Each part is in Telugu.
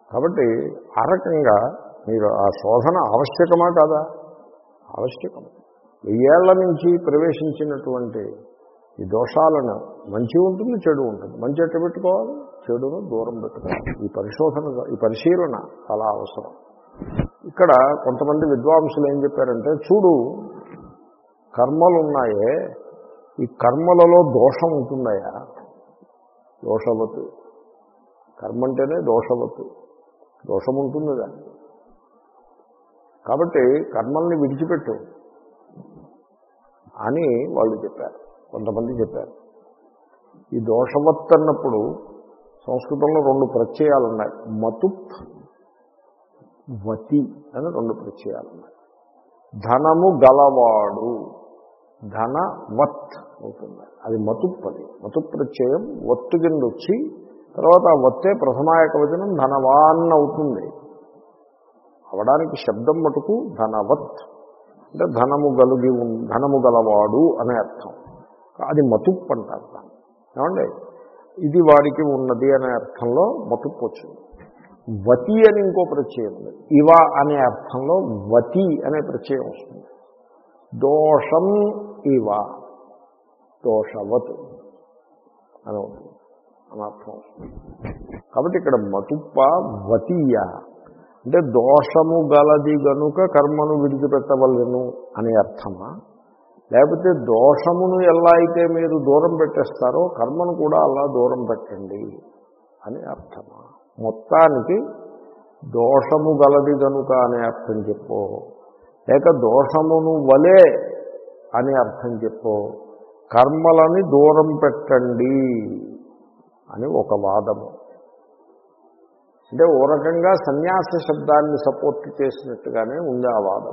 కాబట్టి ఆ రకంగా మీరు ఆ శోధన ఆవశ్యకమా కాదా ఆవశ్యకం వెయ్యేళ్ల నుంచి ప్రవేశించినటువంటి ఈ దోషాలను మంచి ఉంటుంది చెడు ఉంటుంది మంచి ఎట్ట పెట్టుకోవాలి చెడును దూరం పెట్టుకోవాలి ఈ పరిశోధన ఈ పరిశీలన చాలా అవసరం ఇక్కడ కొంతమంది విద్వాంసులు ఏం చెప్పారంటే చూడు కర్మలు ఉన్నాయే ఈ కర్మలలో దోషం ఉంటుందయా దోషవత్తు కర్మ అంటేనే దోషవత్తు దోషం ఉంటుంది దాన్ని కాబట్టి కర్మల్ని విడిచిపెట్టు అని వాళ్ళు చెప్పారు కొంతమంది చెప్పారు ఈ దోషవత్ అన్నప్పుడు సంస్కృతంలో రెండు ప్రత్యయాలు ఉన్నాయి మతుప్ వతి అని రెండు ప్రత్యయాలు ఉన్నాయి ధనము గలవాడు ధనవత్ అవుతుంది అది మతుప్ అది మతు ప్రత్యయం ఒత్తు కింద వచ్చి తర్వాత ఆ వత్తే ప్రథమాయక వచనం ధనవాన్ అవుతుంది అవడానికి శబ్దం మటుకు ధనవత్ అంటే ధనము గలుగి ఉన్- ధనము గలవాడు అనే అర్థం అది మతుప్ అంటారు దాన్ని ఏమండి ఇది వాడికి ఉన్నది అనే అర్థంలో మతుప్పు వచ్చింది వతి అని ఇంకో ప్రత్యయం ఉంది ఇవ అనే అర్థంలో వతి అనే ప్రత్యయం వస్తుంది దోషం ఇవ దోషవత్ అని అవుతుంది అని అర్థం వస్తుంది కాబట్టి ఇక్కడ మతుప్ప వతీయ అంటే దోషము గలది గనుక కర్మను విడిచిపెట్టవలను అనే అర్థమా లేకపోతే దోషమును ఎలా అయితే మీరు దూరం పెట్టేస్తారో కర్మను కూడా అలా దూరం పెట్టండి అని అర్థమా మొత్తానికి దోషము గలది గనుక అనే అర్థం చెప్పో లేక దోషమును వలే అని అర్థం చెప్పో కర్మలని దూరం పెట్టండి అని ఒక వాదము అంటే ఓ రకంగా సన్యాస శబ్దాన్ని సపోర్ట్ చేసినట్టుగానే ఉంది ఆ వాదం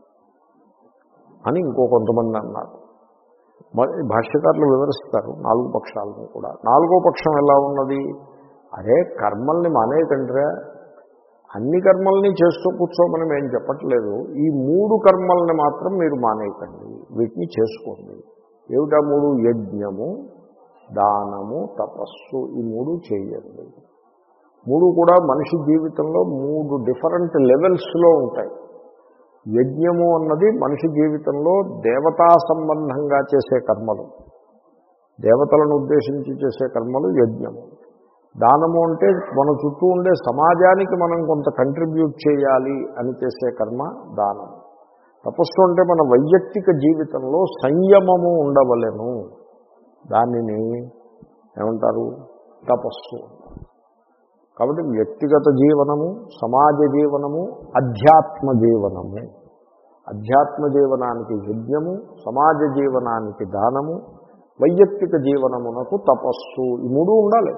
అని ఇంకో కొంతమంది అన్నారు మరి భాష్యకారులు వివరిస్తారు నాలుగు పక్షాలను కూడా నాలుగో పక్షం ఎలా ఉన్నది అరే కర్మల్ని మానేయకండిరా అన్ని కర్మల్ని చేస్తూ కూర్చోమని మేము చెప్పట్లేదు ఈ మూడు కర్మల్ని మాత్రం మీరు మానేయకండి వీటిని చేసుకోండి ఏమిటా మూడు యజ్ఞము దానము తపస్సు ఈ మూడు చేయండి మూడు కూడా మనిషి జీవితంలో మూడు డిఫరెంట్ లెవెల్స్లో ఉంటాయి యజ్ఞము అన్నది మనిషి జీవితంలో దేవతా సంబంధంగా చేసే కర్మలు దేవతలను ఉద్దేశించి చేసే కర్మలు యజ్ఞము దానము అంటే మన చుట్టూ ఉండే సమాజానికి మనం కొంత కంట్రిబ్యూట్ చేయాలి అని చేసే కర్మ దానం తపస్సు అంటే మన వైయక్తిక జీవితంలో సంయమము ఉండవలెను దానిని ఏమంటారు తపస్సు కాబట్టి వ్యక్తిగత జీవనము సమాజ జీవనము అధ్యాత్మ జీవనము అధ్యాత్మ జీవనానికి యజ్ఞము సమాజ జీవనానికి దానము వైయక్తిక జీవనమునకు తపస్సు ఈ మూడు ఉండాలి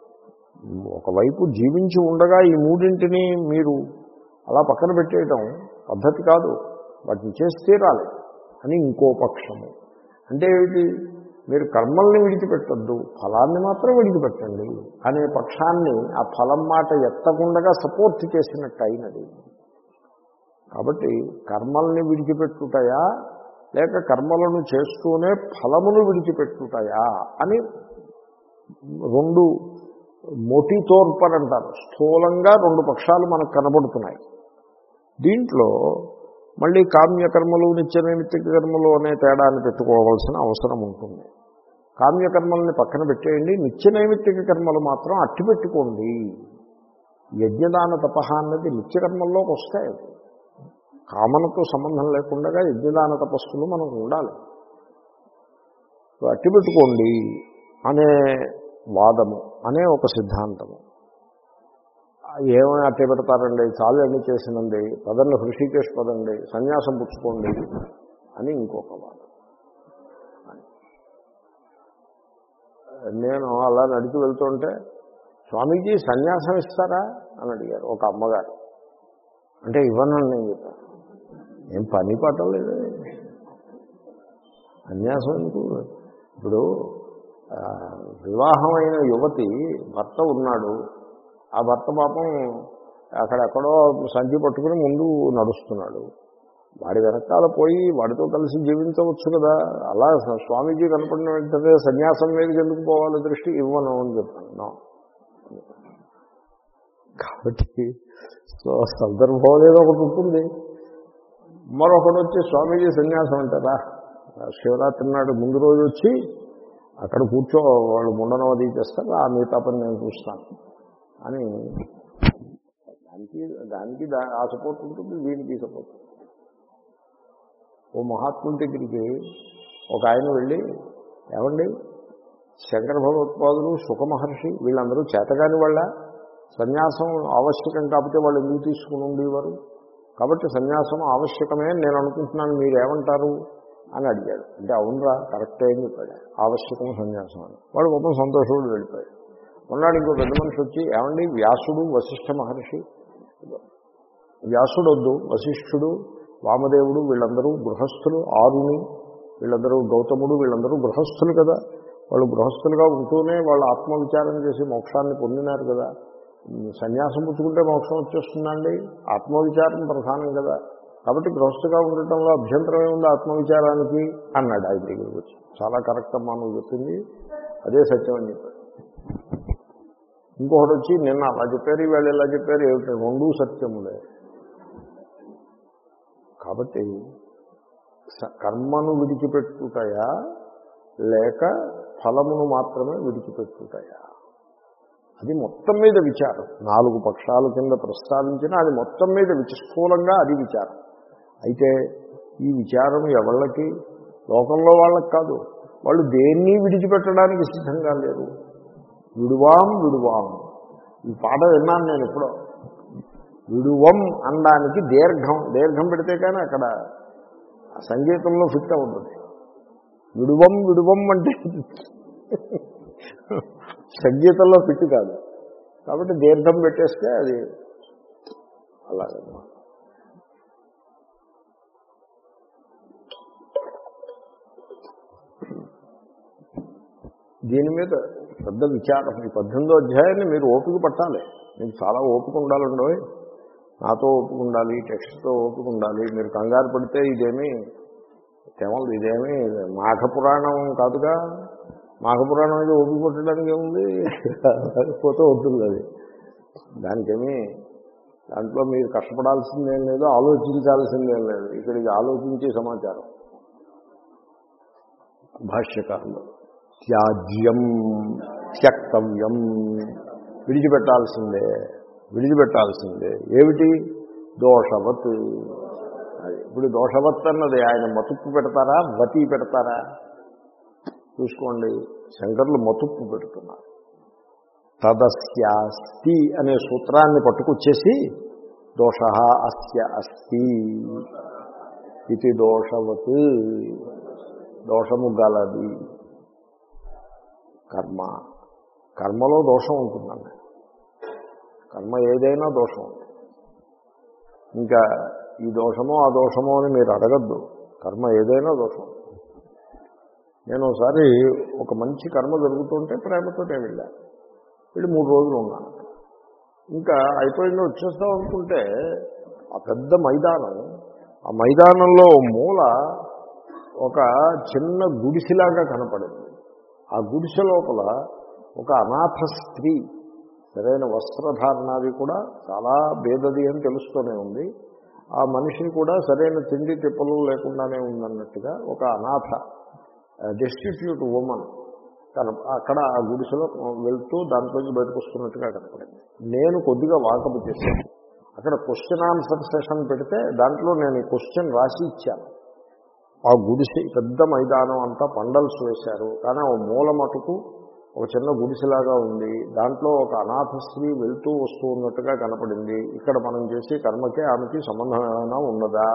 ఒకవైపు జీవించి ఉండగా ఈ మూడింటిని మీరు అలా పక్కన పెట్టేయటం పద్ధతి కాదు వాటిని చేసి తీరాలి అని ఇంకో పక్షము అంటే ఏమిటి మీరు కర్మల్ని విడిచిపెట్టద్దు ఫలాన్ని మాత్రం విడిచిపెట్టండి అనే పక్షాన్ని ఆ ఫలం మాట ఎత్తకుండా సపోర్ట్ చేసినట్టు అయినది కాబట్టి కర్మల్ని విడిచిపెట్టుటయా లేక కర్మలను చేస్తూనే ఫలమును విడిచిపెట్టుటయా అని రెండు మొటితోర్పని అంటారు స్థూలంగా రెండు పక్షాలు మనకు కనబడుతున్నాయి దీంట్లో మళ్ళీ కామ్యకర్మలు నిత్యనైమిత్తిక కర్మలు అనే తేడాన్ని పెట్టుకోవాల్సిన అవసరం ఉంటుంది కామ్యకర్మల్ని పక్కన పెట్టేయండి నిత్యనైమిత్తిక కర్మలు మాత్రం అట్టి పెట్టుకోండి యజ్ఞదాన తపహ అన్నది నిత్యకర్మల్లోకి వస్తాయి కామనతో సంబంధం లేకుండా యజ్ఞదాన తపస్సులు మనకు ఉండాలి సో అట్టి పెట్టుకోండి అనే వాదము అనే ఒక సిద్ధాంతము ఏమని అట్టి పెడతారండి చాలు అన్ని చేసినండి పదండి హృషికేష్ పదండి సన్యాసం పుచ్చుకోండి అని ఇంకొక వాదం నేను అలా నడిచి వెళ్తుంటే స్వామీజీ సన్యాసం ఇస్తారా అని అడిగారు ఒక అమ్మగారు అంటే ఇవ్వనని నేను చెప్పాను ఏం పని పట్టం లేదు సన్యాసం ఎందుకు ఇప్పుడు ఆ, వివాహమైన యువతి భర్త ఉన్నాడు ఆ భర్త పాపం అక్కడెక్కడో సంచి పట్టుకుని ముందు నడుస్తున్నాడు వాడి వెనకాల పోయి వాడితో కలిసి జీవించవచ్చు కదా అలా స్వామీజీ కనపడిన వెంటనే సన్యాసం మీదకి ఎందుకు పోవాలి దృష్టి ఇవ్వను అని చెప్పాను నో కాబట్టి సో సందర్భం అనేది ఒకటి ఉంటుంది మరొకటి వచ్చి స్వామీజీ సన్యాసం అంటారా శివరాత్రి నాడు ముందు రోజు వచ్చి అక్కడ కూర్చో వాళ్ళు ముండనం అది చేస్తారు ఆ మిగతా పని నేను చూస్తాను అని దానికి దానికి దా ఆ సపోర్ట్ ఉంటుంది దీనికి సపోర్ట్ ఉంటుంది. ఓ మహాత్ముడి దగ్గరికి ఒక ఆయన వెళ్ళి ఏమండి శంకర భగవత్పాదులు సుఖమహర్షి వీళ్ళందరూ చేతగాని వాళ్ళ సన్యాసం ఆవశ్యకం కాకపోతే వాళ్ళు ఎందుకు తీసుకుని ఉండేవారు కాబట్టి సన్యాసం ఆవశ్యకమే అని నేను అనుకుంటున్నాను మీరు ఏమంటారు అని అడిగాడు అంటే అవునరా కరెక్టే అని చెప్పాడు ఆవశ్యకం సన్యాసం అని వాడు మొత్తం సంతోషుడు వెళ్ళిపోయాడు ఉన్నాడు ఇంకో పెద్ద మనిషి వచ్చి ఏమండి వ్యాసుడు వశిష్ఠ మహర్షి వ్యాసుడు వద్దు వశిష్ఠుడు వామదేవుడు వీళ్ళందరూ గృహస్థులు ఆరుని వీళ్ళందరూ గౌతముడు వీళ్ళందరూ గృహస్థులు కదా వాళ్ళు గృహస్థులుగా ఉంటూనే వాళ్ళు ఆత్మవిచారం చేసి మోక్షాన్ని పొందినారు కదా సన్యాసం పుచ్చుకుంటే మోక్షం వచ్చేస్తుందండి ఆత్మవిచారం ప్రధానం కదా కాబట్టి గృహస్థుగా ఉండటంలో అభ్యంతరం ఏముంది ఆత్మవిచారానికి అన్నాడు ఆయన దగ్గరికి వచ్చి చాలా కరెక్ట్ అమ్మా నువ్వు చెప్పింది అదే సత్యం అని చెప్పాడు ఇంకొకటి వచ్చి నిన్న అలా చెప్పారు వీళ్ళు ఇలా చెప్పారు ఏమిటి రెండూ సత్యములే కాబట్టి స- కర్మను విడిచిపెట్టుటయా లేక ఫలమును మాత్రమే విడిచిపెట్టుటయా అది మొత్తం మీద విచారం నాలుగు పక్షాల కింద ప్రస్తావించిన అది మొత్తం మీద విచ స్థూలంగా అది విచారం అయితే ఈ విచారం ఎవళ్ళకి లోకంలో వాళ్ళకి కాదు వాళ్ళు దేన్ని విడిచిపెట్టడానికి సిద్ధంగా లేరు విడువాం విడువాం ఈ పాట విన్నాను నేను ఎప్పుడో విడువం అనడానికి దీర్ఘం దీర్ఘం పెడితే కానీ అక్కడ ఆ సంగీతంలో ఫిట్ అవుతుంది విడువం విడువం అంటే సంగీతంలో ఫిట్ కాదు కాబట్టి దీర్ఘం పెట్టేస్తే అది అలాగన్నమాట దీని మీద పెద్ద విచారం ఈ పద్దెనిమిదో అధ్యాయాన్ని మీరు ఓపిక పట్టాలి మీకు చాలా ఓపిక ఉండాలండో నాతో ఓపిక ఉండాలి టెక్స్ట్తో ఓపిక ఉండాలి మీరు కంగారు పడితే ఇదేమి తెమలు ఇదేమి మాఘ పురాణం కాదుగా మాఘ పురాణం అయితే ఓపిక పట్టడానికి ఏముంది పోతే వద్దుంది అది దానికేమి దాంట్లో మీరు కష్టపడాల్సిందేం లేదు ఆలోచించాల్సిందేం లేదు ఇక్కడికి ఆలోచించే సమాచారం భాష్యకారంలో త్యాజ్యం త్యక్తవ్యం విడిచిపెట్టాల్సిందే విడిచిపెట్టాల్సిందే ఏమిటి దోషవత్ అది ఇప్పుడు దోషవత్ అన్నది ఆయన మతుప్పు పెడతారా వతి పెడతారా చూసుకోండి శంకర్లు మతుప్పు పెడుతున్నారు తదస్యాస్తి అనే సూత్రాన్ని పట్టుకొచ్చేసి దోష అస్య అస్తి ఇది దోషవత్ దోషము గలది కర్మ కర్మలో దోషం ఉంటుందండి కర్మ ఏదైనా దోషం ఉంటుంది ఇంకా ఈ దోషమో ఆ దోషమో అని మీరు అడగద్దు కర్మ ఏదైనా దోషం నేను ఒకసారి ఒక మంచి కర్మ జరుగుతుంటే ప్రేమతోటే వెళ్ళాను వెళ్ళి మూడు రోజులు ఉన్నాను ఇంకా అయిపోయింది వచ్చేస్తాం అనుకుంటే ఆ పెద్ద మైదానం ఆ మైదానంలో మూల ఒక చిన్న గుడిసెలాగా కనపడింది ఆ గుడిసె లోపల ఒక అనాథ స్త్రీ సరైన వస్త్రధారణాది కూడా చాలా భేదది అని తెలుస్తూనే ఉంది ఆ మనిషిని కూడా సరైన తిండి తిప్పలు లేకుండానే ఉందన్నట్టుగా ఒక అనాథ డెస్టిట్యూట్ ఉమెన్ కన అక్కడ ఆ గుడిసెలో వెళ్తూ దాంట్లోంచి బయటకు వస్తున్నట్టుగా కనపడింది నేను కొద్దిగా వాకపు చేశాను అక్కడ క్వశ్చన్ ఆన్సర్ సెషన్ పెడితే దాంట్లో నేను ఈ క్వశ్చన్ రాసి ఇచ్చాను ఆ గుడిసె పెద్ద మైదానం అంతా పండల్స్ వేశారు కానీ ఆ మూల మటుకు ఒక చిన్న గుడిసెలాగా ఉంది దాంట్లో ఒక అనాథ స్త్రీ వెళ్తూ వస్తూ ఉన్నట్టుగా కనపడింది ఇక్కడ మనం చేసే కర్మకే ఆమెకి సంబంధం ఏమైనా ఉన్నదా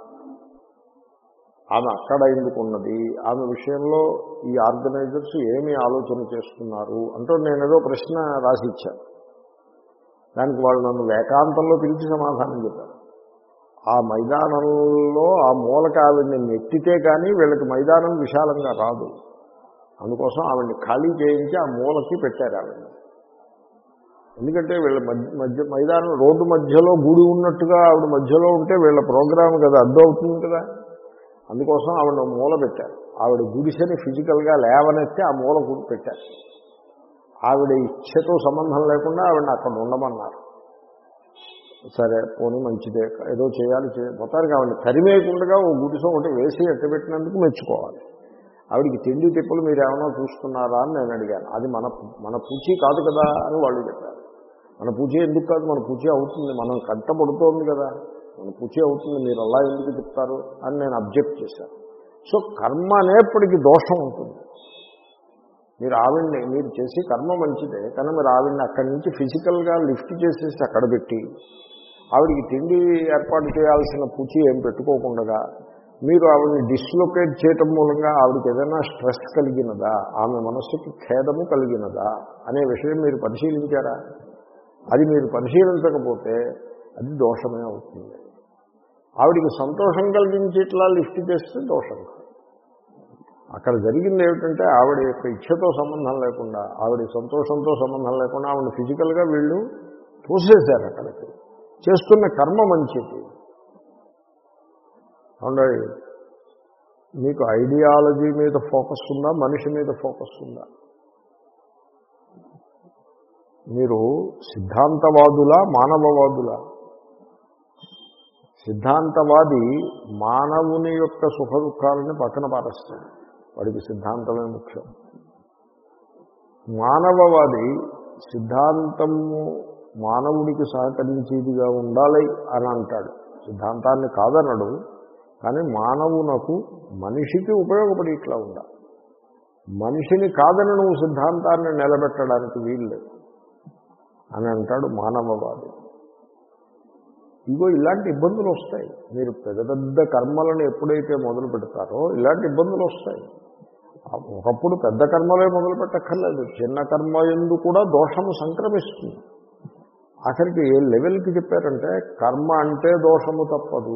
ఆమె అక్కడ ఎందుకున్నది ఆమె విషయంలో ఈ ఆర్గనైజర్స్ ఏమి ఆలోచన చేస్తున్నారు అంటూ నేను ఏదో ప్రశ్న రాసి ఇచ్చాను దానికి వాళ్ళు నన్ను ఏకాంతంలో పిలిచి సమాధానం చెప్పారు ఆ మైదానంలో ఆ మూలకి ఆవిడ్ని నెట్టితే కానీ వీళ్ళకి మైదానం విశాలంగా రాదు అందుకోసం ఆవిడ్ని ఖాళీ చేయించి ఆ మూలకి పెట్టారు ఆవిడ్ని ఎందుకంటే వీళ్ళ మధ్య మధ్య మైదానం రోడ్డు మధ్యలో గుడి ఉన్నట్టుగా ఆవిడ మధ్యలో ఉంటే వీళ్ళ ప్రోగ్రామ్ కదా అడ్డు అవుతుంది కదా అందుకోసం ఆవిడ మూల పెట్టారు ఆవిడ గుడిసెని ఫిజికల్గా లేవనెత్తి ఆ మూల గుడి పెట్టారు ఆవిడ ఇచ్ఛతో సంబంధం లేకుండా ఆవిడని అక్కడ ఉండమన్నారు సరే పోనీ మంచిదే ఏదో చేయాలి చే మొత్తానికి కావాలి తరిమేయకుండా ఓ గుడిసో ఒకటి వేసి ఎట్టబెట్టినందుకు మెచ్చుకోవాలి ఆవిడికి తిండి తిప్పులు మీరు ఏమైనా చూసుకున్నారా అని నేను అడిగాను అది మన మన పూచి కాదు కదా అని వాళ్ళు చెప్పారు మన పూచి ఎందుకు కాదు మన పూచి అవుతుంది మనం కంటపడుతోంది కదా మన పూచి అవుతుంది మీరు అలా ఎందుకు చెప్తారు అని నేను అబ్జెక్ట్ చేశాను సో కర్మ అనేప్పటికీ దోషం ఉంటుంది మీరు ఆవిడ్ని మీరు చేసి కర్మ మంచిదే కానీ మీరు ఆవిడ్ని అక్కడి నుంచి ఫిజికల్గా లిఫ్ట్ చేసేసి అక్కడ పెట్టి ఆవిడికి తిండి ఏర్పాటు చేయాల్సిన పూచి ఏం పెట్టుకోకుండా మీరు ఆవిడని డిస్లొకేట్ చేయటం మూలంగా ఆవిడకి ఏదైనా స్ట్రెస్ కలిగినదా ఆమె మనస్సుకి ఖేదము కలిగినదా అనే విషయం మీరు పరిశీలించారా అది మీరు పరిశీలించకపోతే అది దోషమే అవుతుంది ఆవిడికి సంతోషం కలిగించి ఇట్లా లిఫ్ట్ చేస్తే దోషం కాదు. అక్కడ జరిగింది ఏమిటంటే ఆవిడ యొక్క ఇచ్ఛతో సంబంధం లేకుండా ఆవిడ సంతోషంతో సంబంధం లేకుండా ఆవిడ ఫిజికల్గా వీళ్ళు తోసేశారు అక్కడికి చేస్తున్న కర్మ మంచిది అవునండి మీకు ఐడియాలజీ మీద ఫోకస్ ఉందా మనిషి మీద ఫోకస్ ఉందా మీరు సిద్ధాంతవాదులా మానవవాదులా సిద్ధాంతవాది మానవుని యొక్క సుఖ దుఃఖాలని పక్కన పారేస్తాడు వాడికి సిద్ధాంతమే ముఖ్యం మానవవాది సిద్ధాంతము మానవుడికి సహకరించేదిగా ఉండాలి అని అంటాడు సిద్ధాంతాన్ని కాదనడు కానీ మానవునకు మనిషికి ఉపయోగపడి ఇట్లా ఉండాలి మనిషిని కాదని నువ్వు సిద్ధాంతాన్ని నిలబెట్టడానికి వీల్లేదు అని అంటాడు మానవవాది ఇగో ఇలాంటి ఇబ్బందులు వస్తాయి మీరు పెద్ద పెద్ద కర్మలను ఎప్పుడైతే మొదలు పెడతారో ఇలాంటి ఇబ్బందులు వస్తాయి ఒకప్పుడు పెద్ద కర్మలే మొదలు పెట్టక్కర్లేదు చిన్న కర్మ ఎందు కూడా దోషము సంక్రమిస్తుంది ఆఖరికి ఏ లెవెల్కి చెప్పారంటే కర్మ అంటే దోషము తప్పదు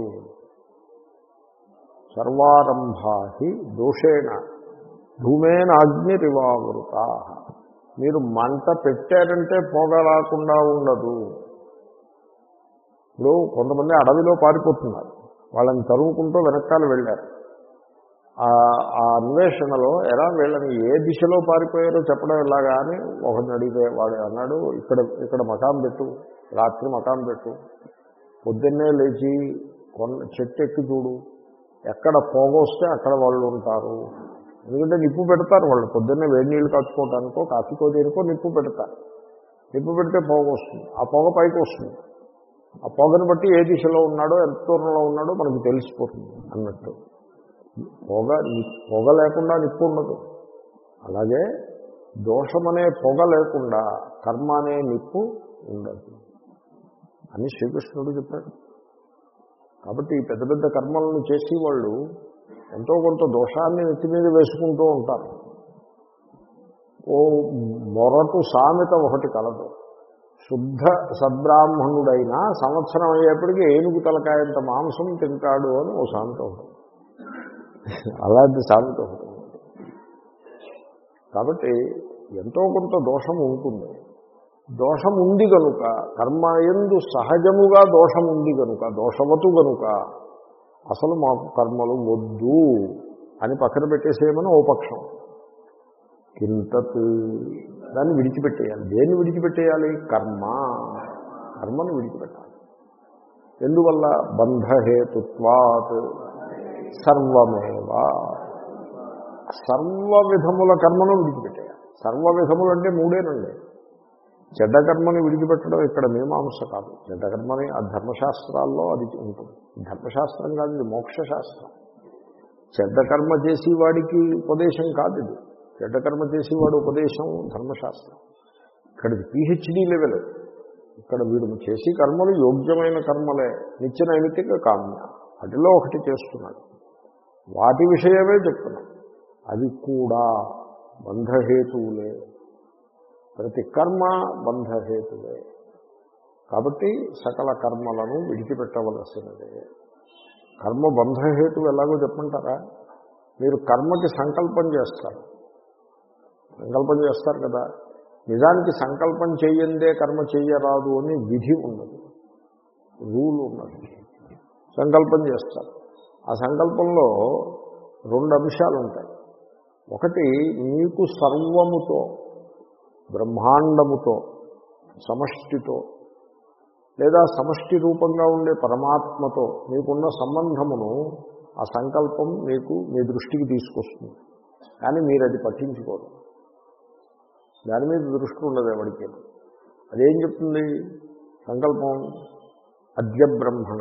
సర్వారంభాహి దోషేణ ధూమేన అగ్నిరివావృత మీరు మంట పెట్టారంటే పొగ రాకుండా ఉండదు ఇప్పుడు కొంతమంది అడవిలో పారిపోతున్నారు వాళ్ళని తరుముకుంటూ వెనకాల వెళ్ళారు ఆ ఆ అన్వేషణలో ఎలా వీళ్ళని ఏ దిశలో పారిపోయారో చెప్పడం ఎలాగా అని ఒకరిని అడిగితే వాడు అన్నాడు ఇక్కడ ఇక్కడ మకాం పెట్టు రాత్రి మకాం పెట్టు పొద్దున్నే లేచి కొన్న చెట్టు ఎక్కి చూడు ఎక్కడ పోగొస్తే అక్కడ వాళ్ళు ఉంటారు ఎందుకంటే నిప్పు పెడతారు వాళ్ళు పొద్దున్నే వేడి నీళ్ళు కట్టుకోవడానికో కాఫీకో దేనికో నిప్పు పెడతారు నిప్పు పెడితే పొగ వస్తుంది ఆ పొగ పైకి వస్తుంది ఆ పొగను బట్టి ఏ దిశలో ఉన్నాడో ఎంత దూరంలో ఉన్నాడో మనకు తెలిసిపోతుంది అన్నట్టు పొగ ని- పొగ లేకుండా నిప్పు ఉండదు అలాగే దోషమనే పొగ లేకుండా కర్మ అనే నిప్పు ఉండదు అని శ్రీకృష్ణుడు చెప్పాడు కాబట్టి ఈ పెద్ద పెద్ద కర్మలను చేసి వాళ్ళు ఎంతో కొంత దోషాన్ని నెత్తి మీద వేసుకుంటూ ఉంటారు ఓ మొరటు సామెత ఒకటి కలదు శుద్ధ సద్బ్రాహ్మణుడైనా సంవత్సరం అయ్యేప్పటికీ ఏనుగు తలకాయంత మాంసం తింటాడు అని ఓ సామెత ఒకటి అలాంటి సామెత ఒకటి ఉంది. కాబట్టి ఎంతో కొంత దోషం ఉంటుంది దోషం ఉంది కనుక కర్మ ఎందు సహజముగా దోషం ఉంది కనుక దోషవతు కనుక అసలు మాకు కర్మలు వద్దు అని పక్కన పెట్టేసేయమని ఓ పక్షం కింతత్ దాన్ని విడిచిపెట్టేయాలి దేన్ని విడిచిపెట్టేయాలి కర్మ కర్మను విడిచిపెట్టాలి ఎందువల్ల బంధహేతుత్వాత్ సర్వమేవా సర్వ విధముల కర్మను విడిచిపెట్టేయాలి సర్వ విధములు అంటే మూడేనండి చెడ్డ కర్మని విడిచిపెట్టడం ఇక్కడ మీమాంస కాదు చెడ్డ కర్మని ఆ ధర్మశాస్త్రాల్లో అది ఉంటుంది ధర్మశాస్త్రం కాదు ఇది మోక్షశాస్త్రం చెడ్డ కర్మ చేసి వాడికి ఉపదేశం కాదు ఇది చెడ్డ కర్మ చేసేవాడు ఉపదేశం ధర్మశాస్త్రం ఇక్కడికి పిహెచ్డీ లెవెల్ ఇక్కడ వీడు చేసి కర్మలు యోగ్యమైన కర్మలే నిత్య నైమిత్తిక కామ్య వాటిలో ఒకటి చేస్తున్నాడు వాటి విషయమే చెప్తున్నాం అవి కూడా బంధహేతువులే ప్రతి కర్మ బంధహేతువే కాబట్టి సకల కర్మలను విడిచిపెట్టవలసినదే కర్మ బంధహేతువు ఎలాగో చెప్పంటారా మీరు కర్మకి సంకల్పం చేస్తారు సంకల్పం చేస్తారు కదా నిజానికి సంకల్పం చేయందే కర్మ చేయరాదు అని విధి ఉన్నది రూల్ ఉన్నది సంకల్పం చేస్తారు ఆ సంకల్పంలో రెండు అంశాలు ఉంటాయి ఒకటి మీకు సర్వముతో బ్రహ్మాండముతో సమష్టితో లేదా సమష్టి రూపంగా ఉండే పరమాత్మతో మీకున్న సంబంధమును ఆ సంకల్పం మీకు మీ దృష్టికి తీసుకొస్తుంది కానీ మీరు అది పట్టించుకోరు దాని మీద దృష్టి ఉండదు ఎవరికి అదేం చెప్తుంది సంకల్పం అద్య బ్రహ్మణ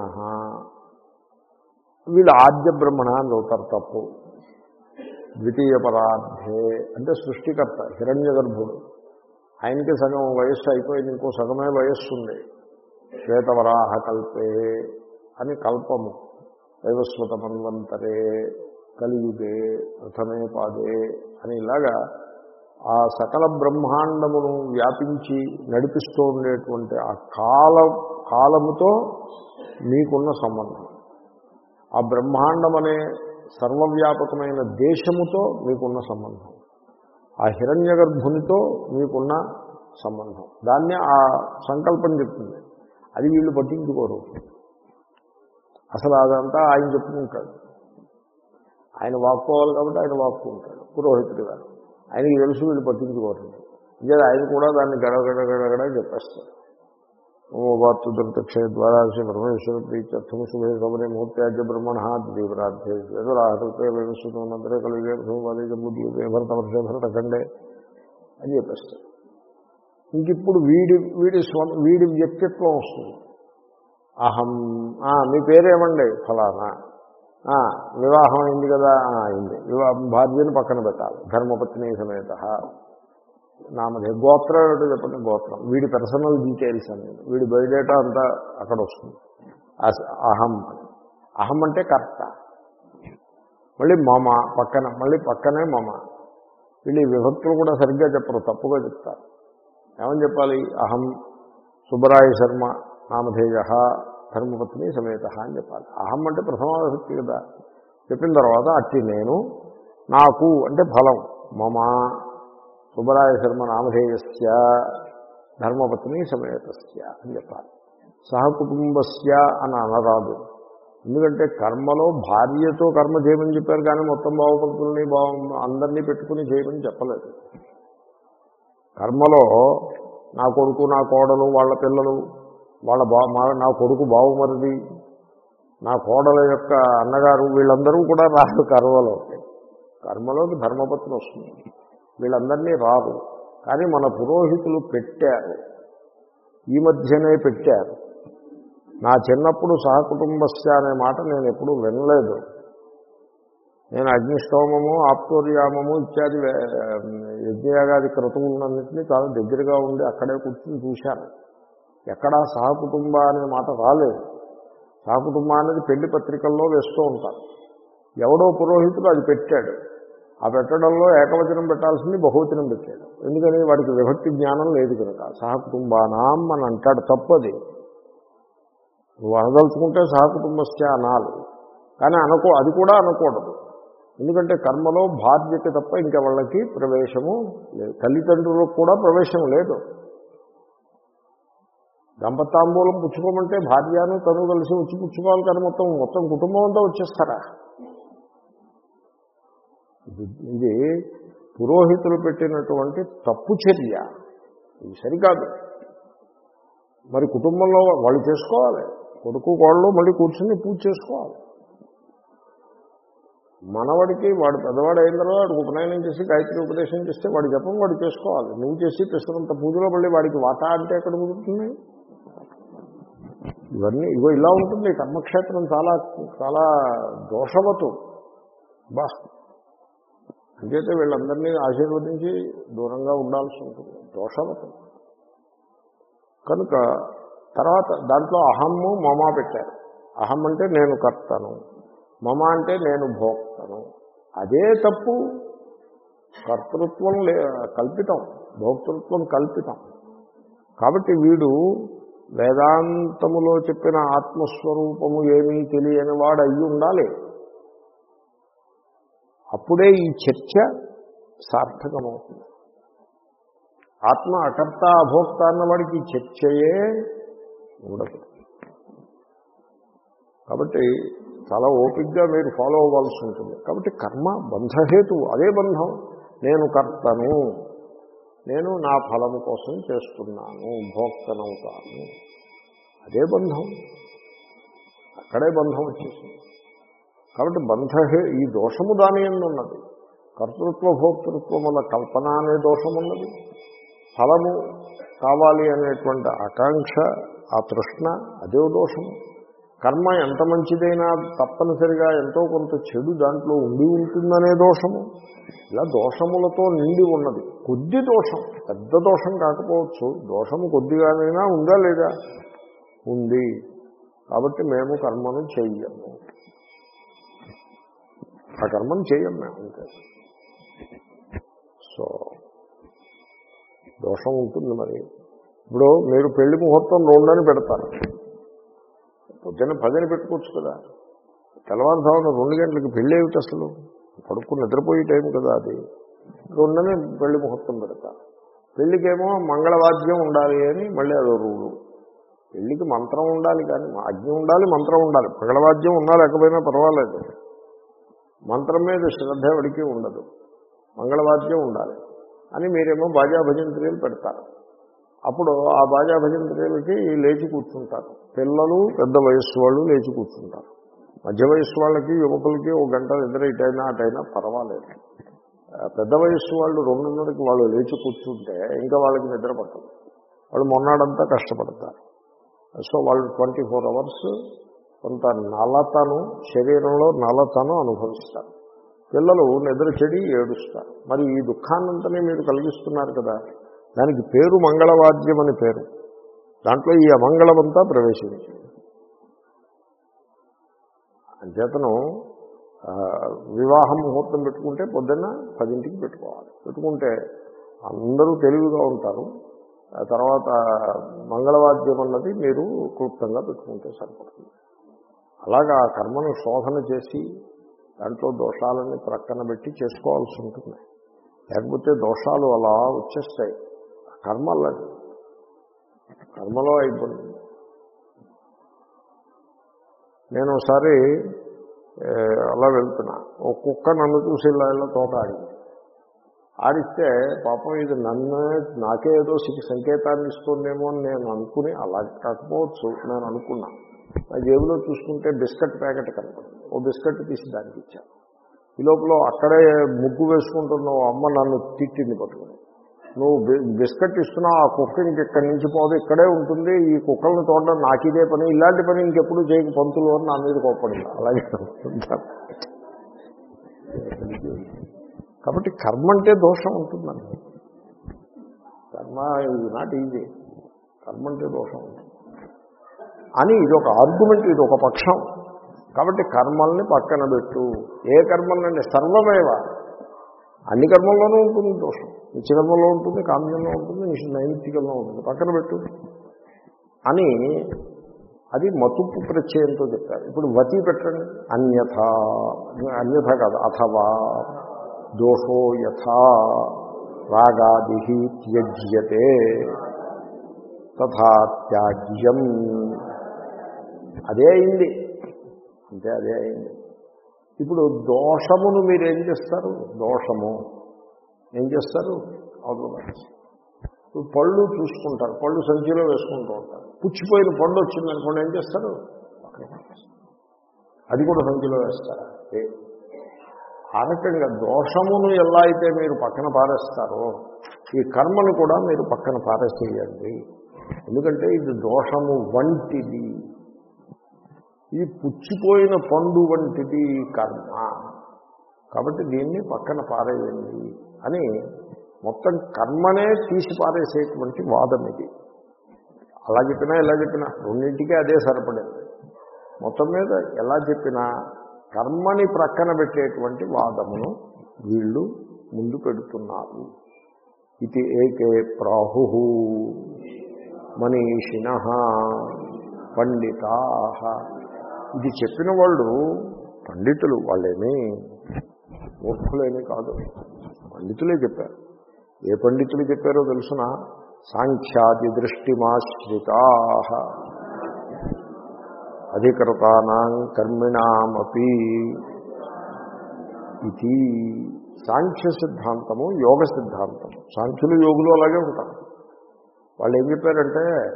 వీళ్ళు ఆద్య బ్రహ్మణ అని చదువుతారు తప్పు ద్వితీయ పరార్థే అంటే సృష్టికర్త హిరణ్య గర్భుడు ఆయనకి సగం వయస్సు అయిపోయింది ఇంకో సగమే వయస్సు ఉంది శ్వేతవరాహ కల్పే అని కల్పము వైవస్వత మన్వంతరే కలియుగే ప్రథమే పాదే అని ఇలాగా ఆ సకల బ్రహ్మాండమును వ్యాపించి నడిపిస్తూ ఉండేటువంటి ఆ కాల కాలముతో మీకున్న సంబంధం ఆ బ్రహ్మాండం అనే సర్వవ్యాపకమైన దేశముతో మీకున్న సంబంధం ఆ హిరణ్య గర్భునితో మీకున్న సంబంధం దాన్నే ఆ సంకల్పం చెప్తుంది అది వీళ్ళు పట్టించుకోరు అసలు అదంతా ఆయన చెప్పుకుంటాడు ఆయన వాక్కోవాలి కాబట్టి ఆయన వాక్కుంటాడు పురోహితుడు గారు ఆయనకి తెలుసు వీళ్ళు పట్టించుకోరు ఇంకా ఆయన కూడా దాన్ని గడగడ గడగడ చెప్పేస్తారు ఓవాత్తు దంతక్షయ ద్వారాశి పరమేశ్వర ప్రీత్యర్థం శుభే సమరే ముహూర్త్యాజ్య బ్రహ్మణ ద్వీపరాధే వేదరాహృతే వేదసుతమంతరే కలిగే భూమాదే జంబుద్వీపే భరతవర్షే భరతఖండే అని చెప్పేస్తారు ఇంకిప్పుడు వీడి వీడి స్వ వీడి వ్యక్తిత్వం వస్తుంది అహం ఆ, మీ పేరేమండి ఫలానా ఆ, వివాహం అయింది కదా ఆ, అయింది వివాహం భార్యను పక్కన పెట్టాలి ధర్మపత్ని సమేత నామదే గోత్రం ఏమిటో చెప్పండి గోత్రం వీడి పర్సనల్ డీటెయిల్స్ అన్ని వీడి బయోడేటా అంతా అక్కడ వస్తుంది అస- అహం అని. అహం అంటే కర్త మళ్ళీ మమ పక్కన మళ్ళీ పక్కనే మమ వీళ్ళు ఈ విభక్తులు కూడా సరిగ్గా చెప్పరు తప్పుగా చెప్తారు ఏమని చెప్పాలి అహం సుబ్బరాయ శర్మ నామధేయ ధర్మపత్ని సమేత అని చెప్పాలి అహం అంటే ప్రథమ విభక్తి కదా చెప్పిన తర్వాత అట్టి నేను నాకు అంటే ఫలం మమ సుబ్బరాయ శర్మ నామధేయస్య ధర్మపత్ని సమేతస్య అని చెప్పాలి సహకుటుంబస్య అని అనరాదు ఎందుకంటే కర్మలో భార్యతో కర్మ చేయమని చెప్పారు కానీ మొత్తం బావపడుతుల్ని బావ అందరినీ పెట్టుకుని చేయమని చెప్పలేదు కర్మలో నా కొడుకు నా కోడలు వాళ్ళ పిల్లలు వాళ్ళ బా మా- నా కొడుకు బావుమరిది నా కోడల యొక్క అన్నగారు వీళ్ళందరూ కూడా రారు కర్మలో కర్మలోకి ధర్మపత్ని వస్తుంది వీళ్ళందరినీ రారు కానీ మన పురోహితులు పెట్టారు ఈ మధ్యనే పెట్టారు నా చిన్నప్పుడు సహకుటుంబస్య అనే మాట నేను ఎప్పుడూ వినలేదు నేను అగ్నిష్టోమము ఆప్తోర్యామము ఇత్యాది వే- యజ్ఞయాగాది క్రతువులన్నింటినీ చాలా దగ్గరగా ఉండి అక్కడే కూర్చుని చూశాను ఎక్కడా సహకుటుంబ అనే మాట రాలేదు సహకుటుంబ అనేది పెళ్లి పత్రికల్లో వేస్తూ ఉంటారు ఎవడో పురోహితుడు అది పెట్టాడు ఆ పెట్టడంలో ఏకవచనం పెట్టాల్సింది బహువచనం పెట్టాడు ఎందుకని వాడికి విభక్తి జ్ఞానం లేదు కనుక సహకుటుంబానాం అని అంటాడు తప్పది నువ్వు అనదలుచుకుంటే సహకుటుంబస్య అనాలి కానీ అనుకో అది కూడా అనకూడదు ఎందుకంటే కర్మలో బాధ్యత తప్ప ఇంకా వాళ్ళకి ప్రవేశము లేదు తల్లిదండ్రులకు కూడా ప్రవేశం లేదు దంపతాంబూలం పుచ్చుకోమంటే భార్యను తను కలిసి వచ్చి పుచ్చుకోవాలి కానీ మొత్తం మొత్తం కుటుంబం అంతా వచ్చేస్తారా ఇది- ఇది పురోహితులు పెట్టినటువంటి తప్పు చర్య ఇది సరికాదు మరి కుటుంబంలో వాళ్ళు చేసుకోవాలి కొడుకు కోళ్ళు మళ్ళీ కూర్చుని పూజ చేసుకోవాలి మనవాడికి వాడు పెద్దవాడు అయిన తర్వాత వాడికి ఉపనయనం చేసి గాయత్రి ఉపదేశం చేస్తే వాడి జపం వాడు చేసుకోవాలి నువ్వు చేసి పిస్తున్నంత పూజలో మళ్ళీ వాడికి వాటా అంటే ఎక్కడ కుదురుతుంది ఇవన్నీ ఇగో ఇలా ఉంటుంది కర్మక్షేత్రం చాలా చాలా దోషవతు బా అంచేతే వీళ్ళందరినీ ఆశీర్వదించి దూరంగా ఉండాల్సి ఉంటుంది దోషవతం కనుక తర్వాత దాంట్లో అహమ్ము మమ పెట్టారు అహం అంటే నేను కర్తను మమ అంటే నేను భోక్తను అదే తప్పు కర్తృత్వం లే కల్పితం భోక్తృత్వం కల్పితం కాబట్టి వీడు వేదాంతములో చెప్పిన ఆత్మస్వరూపము ఏమీ తెలియని వాడు అయ్యి ఉండాలి అప్పుడే ఈ చర్చ సార్థకమవుతుంది ఆత్మ అకర్త అభోక్త అన్నవాడికి ఈ చర్చయే ఉండదు కాబట్టి చాలా ఓపిక్గా మీరు ఫాలో అవ్వాల్సి ఉంటుంది కాబట్టి కర్మ బంధహేతు అదే బంధం నేను కర్తను నేను నా ఫలము కోసం చేస్తున్నాను భోక్తనవుతాను అదే అదే బంధం అక్కడే బంధం వచ్చేసింది కాబట్టి బంధ ఈ దోషము దాని ఎందు ఉన్నది కర్తృత్వ భోక్తృత్వముల కల్పన అనే దోషం ఉన్నది ఫలము కావాలి అనేటువంటి ఆకాంక్ష ఆ తృష్ణ అదే దోషము కర్మ ఎంత మంచిదైనా తప్పనిసరిగా ఎంతో కొంత చెడు దాంట్లో ఉండి ఉంటుందనే దోషము ఇలా దోషములతో నిండి ఉన్నది కొద్ది దోషం పెద్ద దోషం కాకపోవచ్చు దోషము కొద్దిగానైనా ఉందా లేదా ఉంది కాబట్టి మేము కర్మను చెయ్యము ఆ కర్మను చెయ్యం మేము అంతే సో దోషం ఉంటుంది మరి ఇప్పుడు మీరు పెళ్లి ముహూర్తం రెండని పెడతారు పొద్దున్న పదని పెట్టుకోవచ్చు కదా తెల్లవారుజామున రెండు గంటలకి పెళ్ళి ఏమిటి అసలు పడుకుని నిద్రపోయే టైం కదా అది రెండని పెళ్లి ముహూర్తం పెడతారు పెళ్లికేమో మంగళవాద్యం ఉండాలి అని మళ్ళీ అదో రూలు పెళ్లికి మంత్రం ఉండాలి కానీ అగ్ని ఉండాలి మంత్రం ఉండాలి మంగళవాద్యం ఉన్నా లేకపోయినా పర్వాలేదు మంత్రం మీద శ్రద్ధ ఎవరికి ఉండదు మంగళవాద్యం ఉండాలి అని మీరేమో బాజా భజంత్రీలు పెడతారు అప్పుడు ఆ బాజా భజంత్రీలకి లేచి కూర్చుంటారు పిల్లలు పెద్ద వయస్సు వాళ్ళు లేచి కూర్చుంటారు మధ్య వయస్సు వాళ్ళకి యువకులకి ఒక గంట నిద్ర ఇటైనా అటైనా పర్వాలేదు ఆ పెద్ద వయస్సు వాళ్ళు రెండున్నరకి వాళ్ళు లేచి కూర్చుంటే ఇంకా వాళ్ళకి నిద్ర పట్టదు వాళ్ళు మొన్నాడంతా కష్టపడతారు సో వాళ్ళు ట్వంటీ ఫోర్ అవర్స్ కొంత నలతను శరీరంలో నలతను అనుభవిస్తారు పిల్లలు నిద్ర చెడి ఏడుస్తారు మరి ఈ దుఃఖాన్నంతనే మీరు కలిగిస్తున్నారు కదా దానికి పేరు మంగళవాద్యం అని పేరు దాంట్లో ఈ అమంగళమంతా ప్రవేశించింది అంచేతను ఆ, వివాహం ముహూర్తం పెట్టుకుంటే పొద్దున్న పదింటికి పెట్టుకోవాలి పెట్టుకుంటే అందరూ తెలివిగా ఉంటారు ఆ తర్వాత మంగళవాద్యం అన్నది మీరు క్లుప్తంగా పెట్టుకుంటే సరిపడుతుంది అలాగా ఆ కర్మను శోధన చేసి దాంట్లో దోషాలని ప్రక్కన పెట్టి చేసుకోవాల్సి ఉంటుంది లేకపోతే దోషాలు అలా వచ్చేస్తాయి కర్మ అలాంటి కర్మలో అయిపోయింది నేను ఒకసారి ఏ, అలా వెళ్తున్నా ఒక కుక్క నన్ను చూసి ఇలా ఇలా తోక ఆడింది ఆడిస్తే పాపం ఇది నన్ను నాకే ఏదో సి- సంకేతాన్ని ఇస్తుందేమో అని నేను అనుకుని అలా కాకపోవచ్చు నేను అనుకున్నా నా జేబులో చూసుకుంటే బిస్కెట్ ప్యాకెట్ కనపడింది ఓ బిస్కెట్ తీసి దానికి ఇచ్చాను ఈ లోపల అక్కడే ముగ్గు వేసుకుంటున్న ఓ అమ్మ నన్ను తిట్టింది పట్టుకుని నువ్వు బి- బిస్కెట్ ఇస్తున్నావు ఆ కుక్క ఇంక ఇక్కడి నుంచి పోదు ఇక్కడే ఉంటుంది ఈ కుక్కలను చూడడం నాకు ఇదే పని ఇలాంటి పని ఇంకెప్పుడు చేయక పంతులు అని నా మీద కోప్పడింది అలాగే ఉంటారు కాబట్టి కర్మ అంటే దోషం ఉంటుందండి కర్మ ఇది నాట్ ఈజీ కర్మ అంటే దోషం ఉంటుంది అని ఇది ఒక ఆర్గ్యుమెంట్ ఇది ఒక పక్షం కాబట్టి కర్మల్ని పక్కన పెట్టు ఏ కర్మలండి సర్వమేవ అన్ని కర్మల్లోనూ ఉంటుంది దోషం నిత్య కర్మలో ఉంటుంది కామ్యంలో ఉంటుంది నిష్- నైమిత్తికంలో ఉంటుంది పక్కన పెట్టు అని అది మతుపు ప్రత్యయంతో చెప్తారు ఇప్పుడు వతి పెట్టండి అన్యథ అన్యథ కాదు అథవా దోషో యథా రాగాది త్యజ్యతే తథా త్యాజ్యం అదే అయింది అంతే అదే అయింది ఇప్పుడు దోషమును మీరు ఏం చేస్తారు దోషము ఏం చేస్తారు అవతల పడేస్తారు. ఇప్పుడు పళ్ళు చూసుకుంటారు పళ్ళు సంచిలో వేసుకుంటూ ఉంటారు పుచ్చిపోయిన పండు వచ్చిందనుకోండి ఏం చేస్తారు పక్కన పడేస్తారు. అది కూడా సంచిలో వేస్తారా ఏ. ఆ రకంగా దోషమును ఎలా అయితే మీరు పక్కన పారేస్తారో ఈ కర్మను కూడా మీరు పక్కన పారేసేయండి ఎందుకంటే ఇది దోషము వంటిది ఇది పుచ్చిపోయిన పండు వంటిది ఈ కర్మ కాబట్టి దీన్ని పక్కన పారేయండి అని మొత్తం కర్మనే తీసి పారేసేటువంటి వాదం ఇది అలా చెప్పినా ఎలా చెప్పినా రెండింటికి అదే సరిపడేది మొత్తం మీద ఎలా చెప్పినా కర్మని ప్రక్కన పెట్టేటువంటి వాదమును వీళ్ళు ముందు పెడుతున్నారు ఇది ఏకే ప్రాహు మనీషిణ పండితా ఇది చెప్పిన వాళ్ళు పండితులు వాళ్ళేమీ మూర్ఖులేమీ కాదు పండితులే చెప్పారు ఏ పండితులు చెప్పారో తెలుసిన సాంఖ్యాది దృష్టిమాశ్రితా అధికృతానాం కర్మిణామపి ఇది సాంఖ్య సిద్ధాంతము యోగ సిద్ధాంతము సాంఖ్యులు యోగులు అలాగే ఉంటారు వాళ్ళు ఏం చెప్పారంటే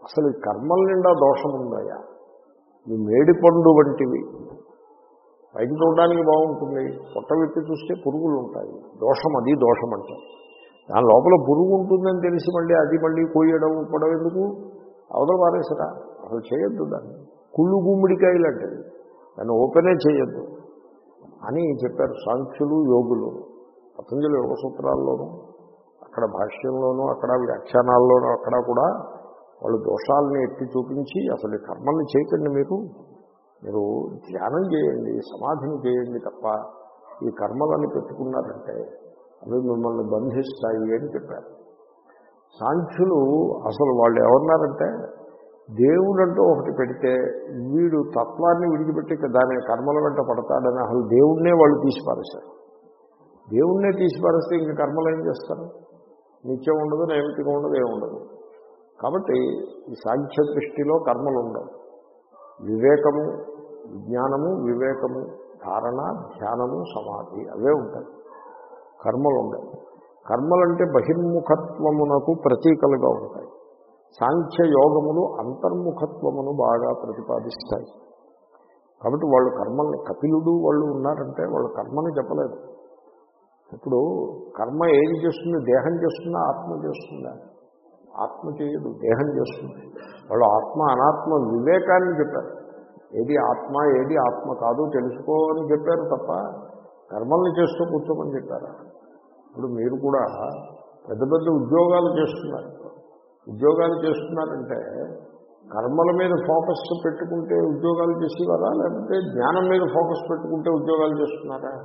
అసలు ఈ కర్మల నిండా దోషం ఉందయ్యా ఈ మేడిపండు వంటివి పైకి చూడడానికి బాగుంటుంది పొట్ట విప్పి చూస్తే పురుగులు ఉంటాయి దోషం అది దోషం అంటే దాని లోపల పురుగు ఉంటుందని తెలిసి మళ్ళీ అది మళ్ళీ కొయ్యడం ఉప్పడం ఎందుకు అవతల పారేసరా అసలు చేయొద్దు దాన్ని కుళ్ళు గుమ్మిడికాయ లాంటిది దాన్ని ఓపెనే చేయొద్దు అని చెప్పారు సాంఖ్యులు యోగులు పతంజలి యోగ సూత్రాల్లోనూ అక్కడ భాష్యంలోనూ అక్కడ వ్యాఖ్యానాల్లోనూ అక్కడ కూడా వాళ్ళు దోషాలని ఎత్తి చూపించి అసలు ఈ కర్మల్ని చేయకండి మీరు మీరు ధ్యానం చేయండి సమాధిని చేయండి తప్ప ఈ కర్మలని పెట్టుకున్నారంటే అవి మిమ్మల్ని బంధిస్తాయి అని చెప్పారు సాంఖ్యులు అసలు వాళ్ళు ఏమన్నారంటే దేవుడంటూ ఒకటి పెడితే వీడు తత్వాన్ని విడిచిపెట్టి దాని కర్మల వెంట పడతాడని అసలు దేవుణ్ణే వాళ్ళు తీసిపారేశారు దేవుణ్ణే తీసిపారేస్తే ఇంక కర్మలు ఏం చేస్తారు నిత్యం ఉండదు నైమితికం ఉండదు ఏముండదు కాబట్టి ఈ సాంఖ్య దృష్టిలో కర్మలు ఉండవు వివేకము విజ్ఞానము వివేకము ధారణ ధ్యానము సమాధి అవే ఉంటాయి కర్మలు ఉండవు కర్మలంటే బహిర్ముఖత్వమునకు ప్రతీకలుగా ఉంటాయి సాంఖ్య యోగములు అంతర్ముఖత్వమును బాగా ప్రతిపాదిస్తాయి కాబట్టి వాళ్ళు కర్మల్ని కపిలుడు వాళ్ళు ఉన్నారంటే వాళ్ళు కర్మని చెప్పలేదు ఇప్పుడు కర్మ ఏది చేస్తుంది దేహం చేస్తుందా ఆత్మ చేస్తుందా ఆత్మ చేయదు దేహం చేస్తుంది వాళ్ళు ఆత్మ అనాత్మ వివేకాన్ని చెప్పారు ఏది ఆత్మ ఏది ఆత్మ కాదు తెలుసుకో అని చెప్పారు తప్ప కర్మల్ని చేస్తూ కూర్చోమని చెప్పారు ఇప్పుడు మీరు కూడా పెద్ద పెద్ద ఉద్యోగాలు చేస్తున్నారు ఉద్యోగాలు చేస్తున్నారంటే కర్మల మీద ఫోకస్ పెట్టుకుంటే ఉద్యోగాలు చేసేవారా లేకపోతే జ్ఞానం మీద ఫోకస్ పెట్టుకుంటే ఉద్యోగాలు చేస్తున్నారా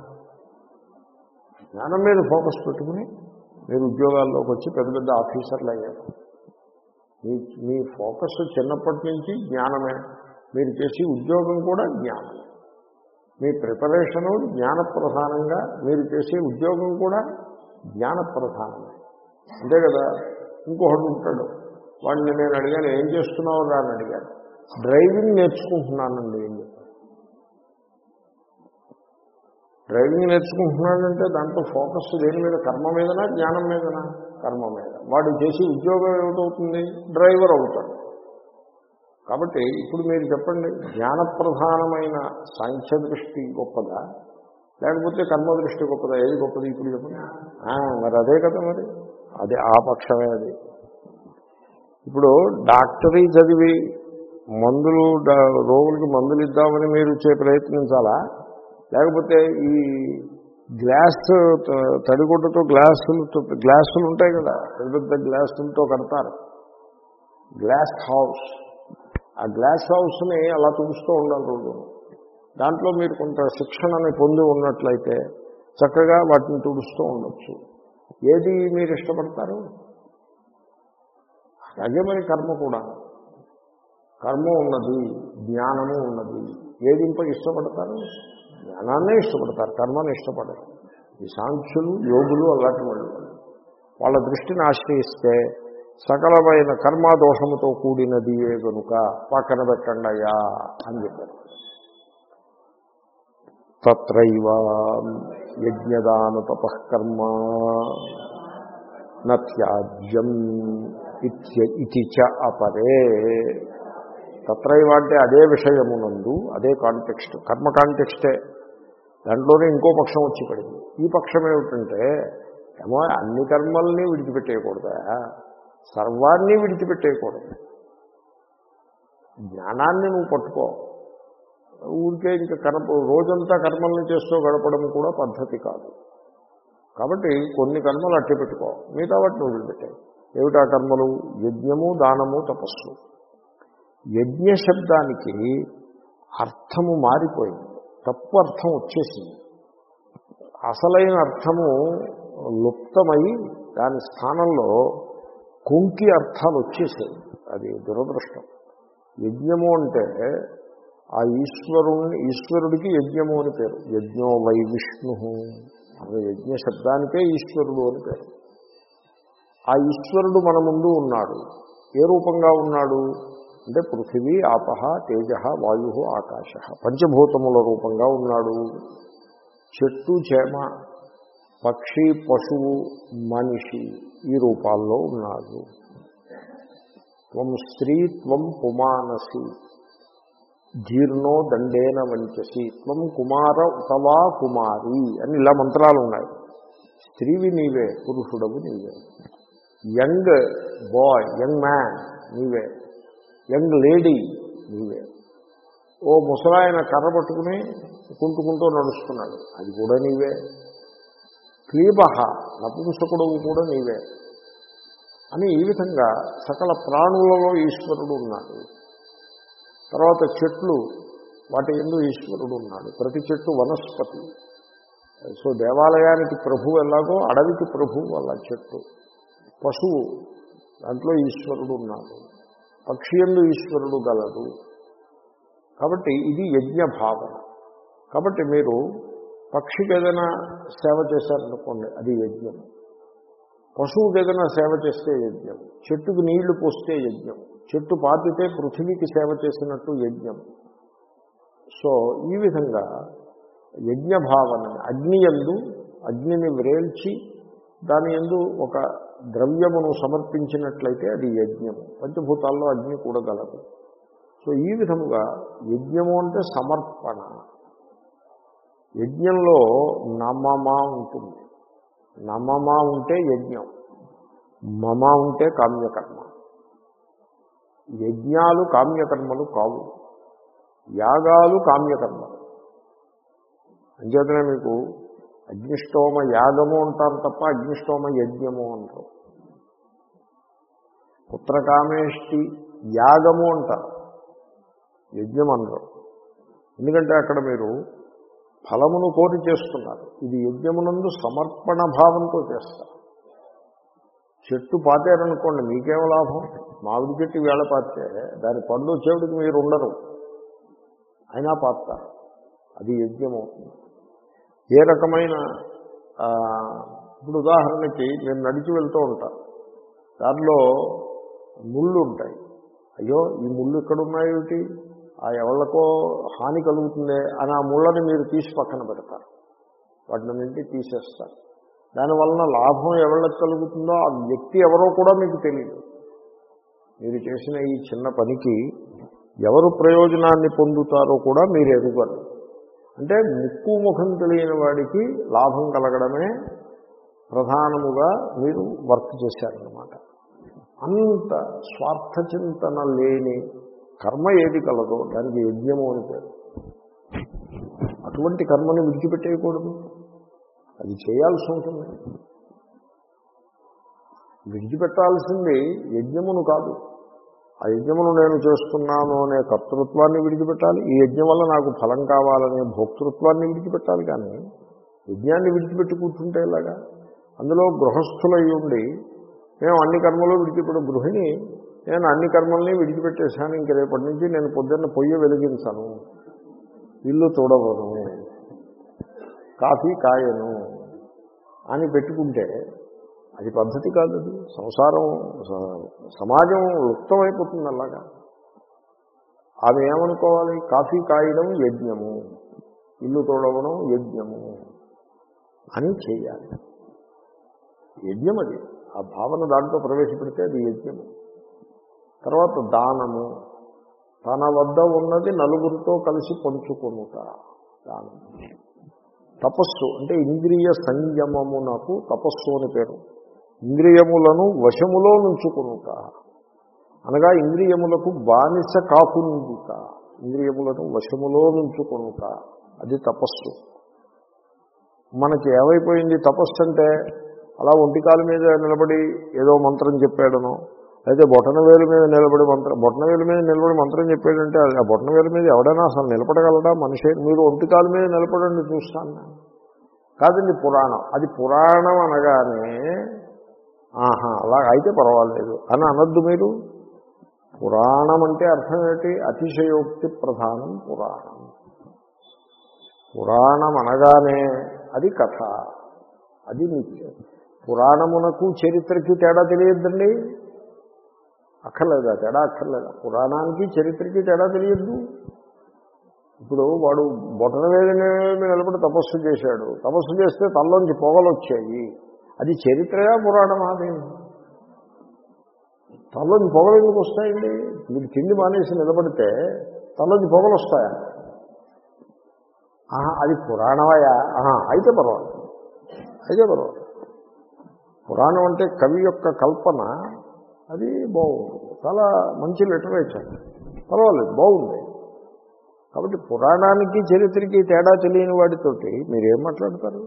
జ్ఞానం మీద ఫోకస్ పెట్టుకుని మీరు ఉద్యోగాల్లోకి వచ్చి పెద్ద పెద్ద ఆఫీసర్లు అయ్యారు మీ మీ ఫోకస్ చిన్నప్పటి నుంచి జ్ఞానమే మీరు చేసే ఉద్యోగం కూడా జ్ఞానమే మీ ప్రిపరేషను జ్ఞాన ప్రధానంగా మీరు చేసే ఉద్యోగం కూడా జ్ఞాన ప్రధానమే అంతే కదా ఇంకొకటి ఉంటాడు వాడిని నేను అడిగాను ఏం చేస్తున్నావు రా అని అడిగాను డ్రైవింగ్ నేర్చుకుంటున్నానండి ఏం చెప్పాను డ్రైవింగ్ నేర్చుకుంటున్నాడంటే దాంట్లో ఫోకస్ దేని మీద కర్మ మీదనా జ్ఞానం మీదనా కర్మ మీద వాడు చేసే ఉద్యోగం ఏమిటవుతుంది డ్రైవర్ అవుతాడు కాబట్టి ఇప్పుడు మీరు చెప్పండి జ్ఞానప్రధానమైన సాంఖ్య దృష్టి గొప్పదా లేకపోతే కర్మ దృష్టి గొప్పదా ఏది గొప్పది ఇప్పుడు చెప్పండి ఆ, మరి అదే కదా మరి అదే ఆ పక్షమే అది ఇప్పుడు డాక్టరీ చదివి మందులు డా- రోగులకి మందులు ఇద్దామని మీరు చే ప్రయత్నించాలా లేకపోతే ఈ గ్లాస్ త- తడిగుడ్డతో గ్లాసులు గ్లాసులు ఉంటాయి కదా పెద్ద పెద్ద గ్లాసులతో కడతారు గ్లాస్ హౌస్ ఆ గ్లాస్ హౌస్ని అలా చూస్తూ ఉండాలి రోజు దాంట్లో మీరు కొంత శిక్షణని పొంది ఉన్నట్లయితే చక్కగా వాటిని తుడుస్తూ ఉండొచ్చు ఏది మీరు ఇష్టపడతారు అలాగే మరి కర్మ కూడా కర్మ ఉన్నది జ్ఞానము ఉన్నది ఏది ఇంప ఇష్టపడతారు జ్ఞానాన్నే ఇష్టపడతారు కర్మని ఇష్టపడరు ఈ సాంఖ్యులు యోగులు అలాంటి వాళ్ళు వాళ్ళ దృష్టిని ఆశ్రయిస్తే సకలమైన కర్మాదోషముతో కూడినది ఏ గనుక పక్కన పెట్టండియా అని చెప్పారు తత్రైవ యజ్ఞదాన తపకర్మ నత్యాజ్యం ఇత్య- ఇతి చ అపరే తత్రైవ అంటే అదే విషయమునందు అదే కాంటెక్స్ట్ కర్మ కాంటెక్స్టే దాంట్లోనే ఇంకో పక్షం వచ్చి పడింది ఈ పక్షం ఏమిటంటే ఏమో అన్ని కర్మల్ని విడిచిపెట్టేయకూడదా సర్వాన్ని విడిచిపెట్టేయకూడదు జ్ఞానాన్ని నువ్వు పట్టుకో ఊరికే ఇంకా కర్మ రోజంతా కర్మల్ని చేస్తూ గడపడం కూడా పద్ధతి కాదు కాబట్టి కొన్ని కర్మలు అట్టి పెట్టుకో మిగతా వాటిని వదిలిపెట్టాయి ఏమిటా కర్మలు యజ్ఞము దానము తపస్సు యజ్ఞ శబ్దానికి అర్థము మారిపోయింది తప్పు అర్థం వచ్చేసింది అసలైన అర్థము లుప్తమై దాని స్థానంలో కుంకి అర్థాలు వచ్చేసాయి అది దురదృష్టం యజ్ఞము అంటే ఆ ఈశ్వరుణ్ణి ఈశ్వరుడికి యజ్ఞము అని పేరు యజ్ఞో వై విష్ణు అనే యజ్ఞ శబ్దానికే ఈశ్వరుడు అని పేరు ఆ ఈశ్వరుడు మన ముందు ఉన్నాడు ఏ రూపంగా ఉన్నాడు అంటే పృథివీ ఆపహ తేజ వాయు ఆకాశ పంచభూతముల రూపంగా ఉన్నాడు చెట్టు చేమ పక్షి పశువు మనిషి ఈ రూపాల్లో ఉన్నాడు త్వం స్త్రీ త్వం పుమానసి జీర్ణో దండేన వంచసి త్వం కుమార ఉతవా కుమారి అని ఇలా మంత్రాలు ఉన్నాయి స్త్రీవి నీవే పురుషుడవు నీవే యంగ్ బాయ్ యంగ్ మ్యాన్ నీవే యంగ్ లేడీ నీవే ఓ ముసలాయన కర్ర పట్టుకుని కుంటుకుంటూ నడుస్తున్నాడు అది కూడా నీవే క్లీబహ నపుంసకుడవు కూడా నీవే అని ఈ విధంగా సకల ప్రాణులలో ఈశ్వరుడు ఉన్నాడు తర్వాత చెట్లు వాటి ఎందు ఈశ్వరుడు ఉన్నాడు ప్రతి చెట్టు వనస్పతి సో దేవాలయానికి ప్రభువు ఎలాగో అడవికి ప్రభువు అలా చెట్టు పశువు దాంట్లో ఈశ్వరుడు ఉన్నాడు పక్షి ఎందు ఈశ్వరుడు గలడు కాబట్టి ఇది యజ్ఞ భావన కాబట్టి మీరు పక్షికి ఏదైనా సేవ చేశారనుకోండి అది యజ్ఞం పశువుకి ఏదైనా సేవ చేస్తే యజ్ఞం చెట్టుకు నీళ్లు పోస్తే యజ్ఞం చెట్టు పాతితే పృథివీకి సేవ చేసినట్టు యజ్ఞం సో ఈ విధంగా యజ్ఞ భావన అగ్ని ఎందు అగ్నిని వ్రేల్చి దాని ఎందు ఒక ద్రవ్యమును సమర్పించినట్లయితే అది యజ్ఞము పంచభూతాల్లో అగ్ని కూడా గలదు సో ఈ విధముగా యజ్ఞము అంటే సమర్పణ యజ్ఞంలో నమమా ఉంటుంది నమమా ఉంటే యజ్ఞం మమ ఉంటే కామ్యకర్మ యజ్ఞాలు కామ్యకర్మలు కావు యాగాలు కామ్యకర్మలు అంచేతనే మీకు అగ్నిష్టోమ యాగము అంటారు తప్ప అగ్నిష్టోమ యజ్ఞము అంటారు పుత్రకామేష్టి యాగము అంటారు యజ్ఞం అనరు ఎందుకంటే అక్కడ మీరు ఫలమును కోరి చేస్తున్నారు ఇది యజ్ఞమునందు సమర్పణ భావంతో చేస్తారు చెట్టు పాతారనుకోండి మీకేం లాభం మామిడి చెట్టు వేళ పాతే దాని పండు చెవిడికి మీరు ఉండరు అయినా పాతారు అది యజ్ఞము ఏ రకమైన ఇప్పుడు ఉదాహరణకి మీరు నడిచి వెళ్తూ ఉంటారు దానిలో ముళ్ళు ఉంటాయి అయ్యో ఈ ముళ్ళు ఎక్కడున్నాయేమిటి ఆ ఎవళ్ళకో హాని కలుగుతుందే అని ఆ ముళ్ళని మీరు తీసి పక్కన పెడతారు వాటిని నుండి తీసేస్తారు దానివలన లాభం ఎవళ్ళకి కలుగుతుందో ఆ వ్యక్తి ఎవరో కూడా మీకు తెలియదు మీరు చేసిన ఈ చిన్న పనికి ఎవరు ప్రయోజనాన్ని పొందుతారో కూడా మీరు ఎరుగరు అంటే ముక్కు ముఖం తెలియని వాడికి లాభం కలగడమే ప్రధానముగా మీరు వర్క్ చేశారన్నమాట అంత స్వార్థ చింతన లేని కర్మ ఏది కలదో దానికి యజ్ఞము అని పేరు అటువంటి కర్మని విడిచిపెట్టేయకూడదు అది చేయాల్సి ఉంటుంది విడిచిపెట్టాల్సింది యజ్ఞమును కాదు ఆ యజ్ఞమును నేను చేస్తున్నాను అనే కర్తృత్వాన్ని విడిచిపెట్టాలి ఈ యజ్ఞం వల్ల నాకు ఫలం కావాలనే భోక్తృత్వాన్ని విడిచిపెట్టాలి కానీ యజ్ఞాన్ని విడిచిపెట్టి కూర్చుంటే ఇలాగా అందులో గృహస్థులై ఉండి మేము అన్ని కర్మలు విడిచిపెట్టు గృహిణి నేను అన్ని కర్మల్ని విడిచిపెట్టేశాను ఇంక రేపటి నుంచి నేను పొద్దున్న పొయ్యి వెలిగించను ఇల్లు తోడవను కాఫీ కాయను అని పెట్టుకుంటే అది పద్ధతి కాదు అది సంసారం సమాజం లుప్తమైపోతుంది అలాగా ఆమె ఏమనుకోవాలి కాఫీ కాయడం యజ్ఞము ఇల్లు తోడవడం యజ్ఞము అని చేయాలి యజ్ఞం అది ఆ భావన దాంట్లో ప్రవేశపెడితే అది యజ్ఞము తర్వాత దానము తన వద్ద ఉన్నది నలుగురితో కలిసి పంచుకొనుట దానం తపస్సు అంటే ఇంద్రియ సంయమమునకు తపస్సు అని పేరు ఇంద్రియములను వశములో నుంచుకొనుట అనగా ఇంద్రియములకు బానిస కాకుండుట ఇంద్రియములను వశములో నుంచుకొనుట అది తపస్సు మనకి ఏమైపోయింది తపస్సు అంటే అలా ఒంటికాల మీద నిలబడి ఏదో మంత్రం చెప్పాడనో అయితే బొటనవేలు మీద నిలబడి మంత్రం బొటనవేలు మీద నిలబడి మంత్రం చెప్పాడంటే ఆ బొటనవేలు మీద ఎవడైనా అసలు నిలబడగలడా మనిషి మీరు ఒంటికాల మీద నిలబడండి చూస్తాను కాదండి పురాణం అది పురాణం అనగానే ఆహా అలా అయితే పర్వాలేదు అని అనొద్దు మీరు పురాణం అంటే అర్థం ఏంటి అతిశయోక్తి ప్రధానం పురాణం పురాణం అనగానే అది కథ అది నిత్యం పురాణమునకు చరిత్రకి తేడా తెలియద్దండి అక్కర్లేదా తేడా అక్కర్లేదా పురాణానికి చరిత్రకి తేడా తెలియద్దు ఇప్పుడు వాడు బొటన వేదన నిలబడి తపస్సు చేశాడు తపస్సు చేస్తే తల్లోంచి పొగలు వచ్చాయి అది చరిత్రయా పురాణమా అది తలలోంచి పొగలు ఎందుకు వస్తాయండి మీరు తిండి మానేసి నిలబడితే తలలోంచి పొగలు వస్తాయా ఆహా అది పురాణమయా ఆహా అయితే పర్వాలేదు అయితే పర్వాలేదు పురాణం అంటే కవి యొక్క కల్పన అది బాగుంటుంది చాలా మంచి లిటరేచర్ పర్వాలేదు బాగుంది కాబట్టి పురాణానికి చరిత్రకి తేడా తెలియని వాడితోటి మీరేం మాట్లాడతారు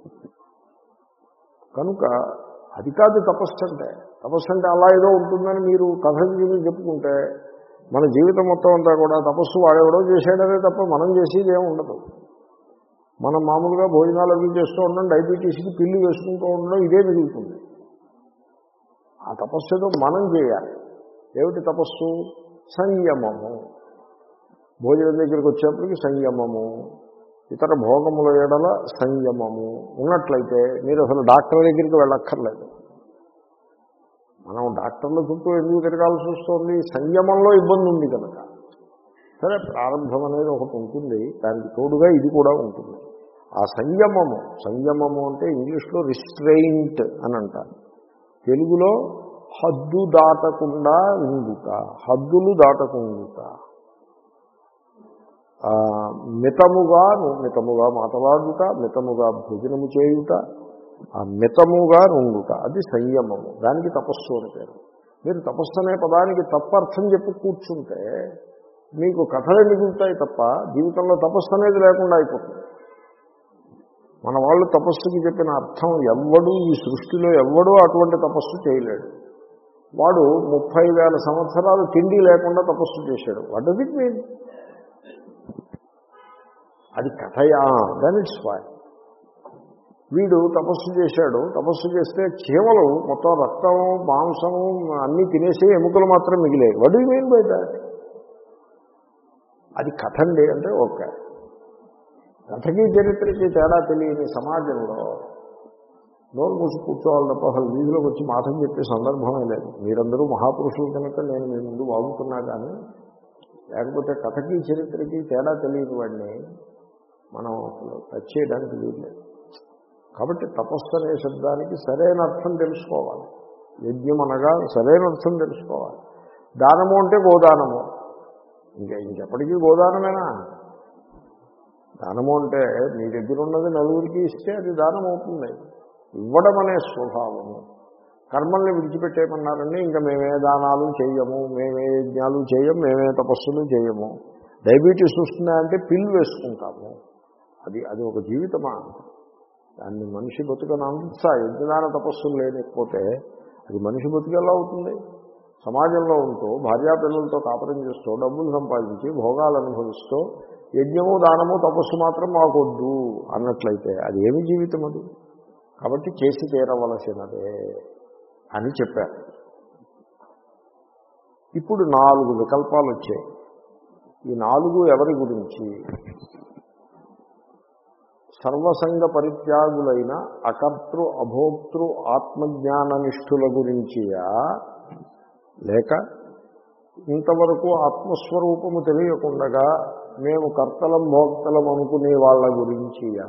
కనుక అది కాదు తపస్సు అంటే తపస్సు అంటే అలా ఏదో ఉంటుందని మీరు కథ జీవి చెప్పుకుంటే మన జీవితం మొత్తం అంతా కూడా తపస్సు వాడెవడో చేశాడనే తప్ప మనం చేసేది ఏమి ఉండదు మనం మామూలుగా భోజనాలు అవి చేస్తూ ఉండడం డయాబెటీస్కి పిల్లి వేసుకుంటూ ఉండడం ఇదే మిగులుతుంది ఆ తపస్సు ఏదో మనం చేయాలి ఏమిటి తపస్సు సంయమము భోజనం దగ్గరికి వచ్చేప్పటికి సంయమము ఇతర భోగముల ఎడల సంయమము ఉన్నట్లయితే మీరు అసలు డాక్టర్ దగ్గరికి వెళ్ళక్కర్లేదు మనం డాక్టర్ల చుట్టూ ఎందుకు తిరగాల్సి వస్తుంది సంయమంలో ఇబ్బంది ఉంది కనుక సరే ప్రారంభం అనేది ఒకటి ఉంటుంది దానికి తోడుగా ఇది కూడా ఉంటుంది ఆ సంయమము సంయమము అంటే ఇంగ్లీష్లో రిస్ట్రెయింట్ అని అంటారు తెలుగులో హద్దు దాటకుండా ఉండుట హద్దులు దాటకుండా ఆ, మితముగా మితముగా మాట్లాడుట మితముగా భోజనము చేయుట ఆ మితముగా ఉండుట అది సంయమము దానికి తపస్సు అని పేరు మీరు తపస్సు అనే పదానికి తప్పర్థం చెప్పి కూర్చుంటే మీకు కథలే మిగులుతాయి తప్ప జీవితంలో తపస్సు అనేది లేకుండా అయిపోతుంది మన వాళ్ళు తపస్సుకి చెప్పిన అర్థం ఎవ్వడూ ఈ సృష్టిలో ఎవ్వడూ అటువంటి తపస్సు చేయలేడు వాడు ముప్పై వేల సంవత్సరాలు తిండి లేకుండా తపస్సు చేశాడు వాట్ డస్ ఇట్ మీన్ అది కథయా దెన్ ఇట్స్ ఫైన్ వీడు తపస్సు చేశాడు తపస్సు చేస్తే చీమలు మొత్తం రక్తం మాంసము అన్నీ తినేసి ఎముకలు మాత్రం మిగిలాయి what you mean by that అది కథ అండి అంటే ఓకే కథకి చరిత్రకి తేడా తెలియని సమాజంలో నోరు మూసి కూర్చోవాలి తప్ప అసలు వీధిలోకి వచ్చి మాటలు చెప్పే సందర్భమే లేదు మీరందరూ మహాపురుషులు కనుక నేను మీ ముందు బాగుతున్నా కానీ లేకపోతే కథకి చరిత్రకి తేడా తెలియని వాడిని మనం అసలు టచ్ చేయడానికి వీల్లేదు కాబట్టి తపస్సు అనే శబ్దానికి సరైన అర్థం తెలుసుకోవాలి యజ్ఞం అనగా సరైన అర్థం తెలుసుకోవాలి దానము అంటే గోదానము ఇంకా ఇంకెప్పటికీ గోదానమేనా దానము అంటే మీ దగ్గర ఉన్నది నలుగురికి ఇస్తే అది దానం అవుతుంది ఇవ్వడం అనే స్వభావము కర్మల్ని విడిచిపెట్టేమన్నారండి ఇంకా మేమే దానాలు చేయము మేమే యజ్ఞాలు చేయం మేమే తపస్సులు చేయము డయాబెటీస్ వస్తున్నాయంటే పిల్ వేసుకుంటాము అది అది ఒక జీవితమా దాన్ని మనిషి బతుకనంత యజ్ఞదాన తపస్సులు లేకపోతే అది మనిషి బతుకు ఎలా అవుతుంది సమాజంలో ఉంటూ భార్యాపిల్లలతో కాపురం చేస్తూ డబ్బులు సంపాదించి భోగాలు అనుభవిస్తూ యజ్ఞము దానము తపస్సు మాత్రం మాకొద్దు అన్నట్లయితే అది ఏమి జీవితం అది కాబట్టి చేసి తీరవలసినదే అని చెప్పారు ఇప్పుడు నాలుగు వికల్పాలు వచ్చాయి ఈ నాలుగు ఎవరి గురించి సర్వసంగ పరిత్యాగులైన అకర్తృ అభోక్తృ ఆత్మజ్ఞాననిష్ఠుల గురించియా లేక ఇంతవరకు ఆత్మస్వరూపము తెలియకుండగా మేము కర్తలం భోక్తలం అనుకునే వాళ్ళ గురించియా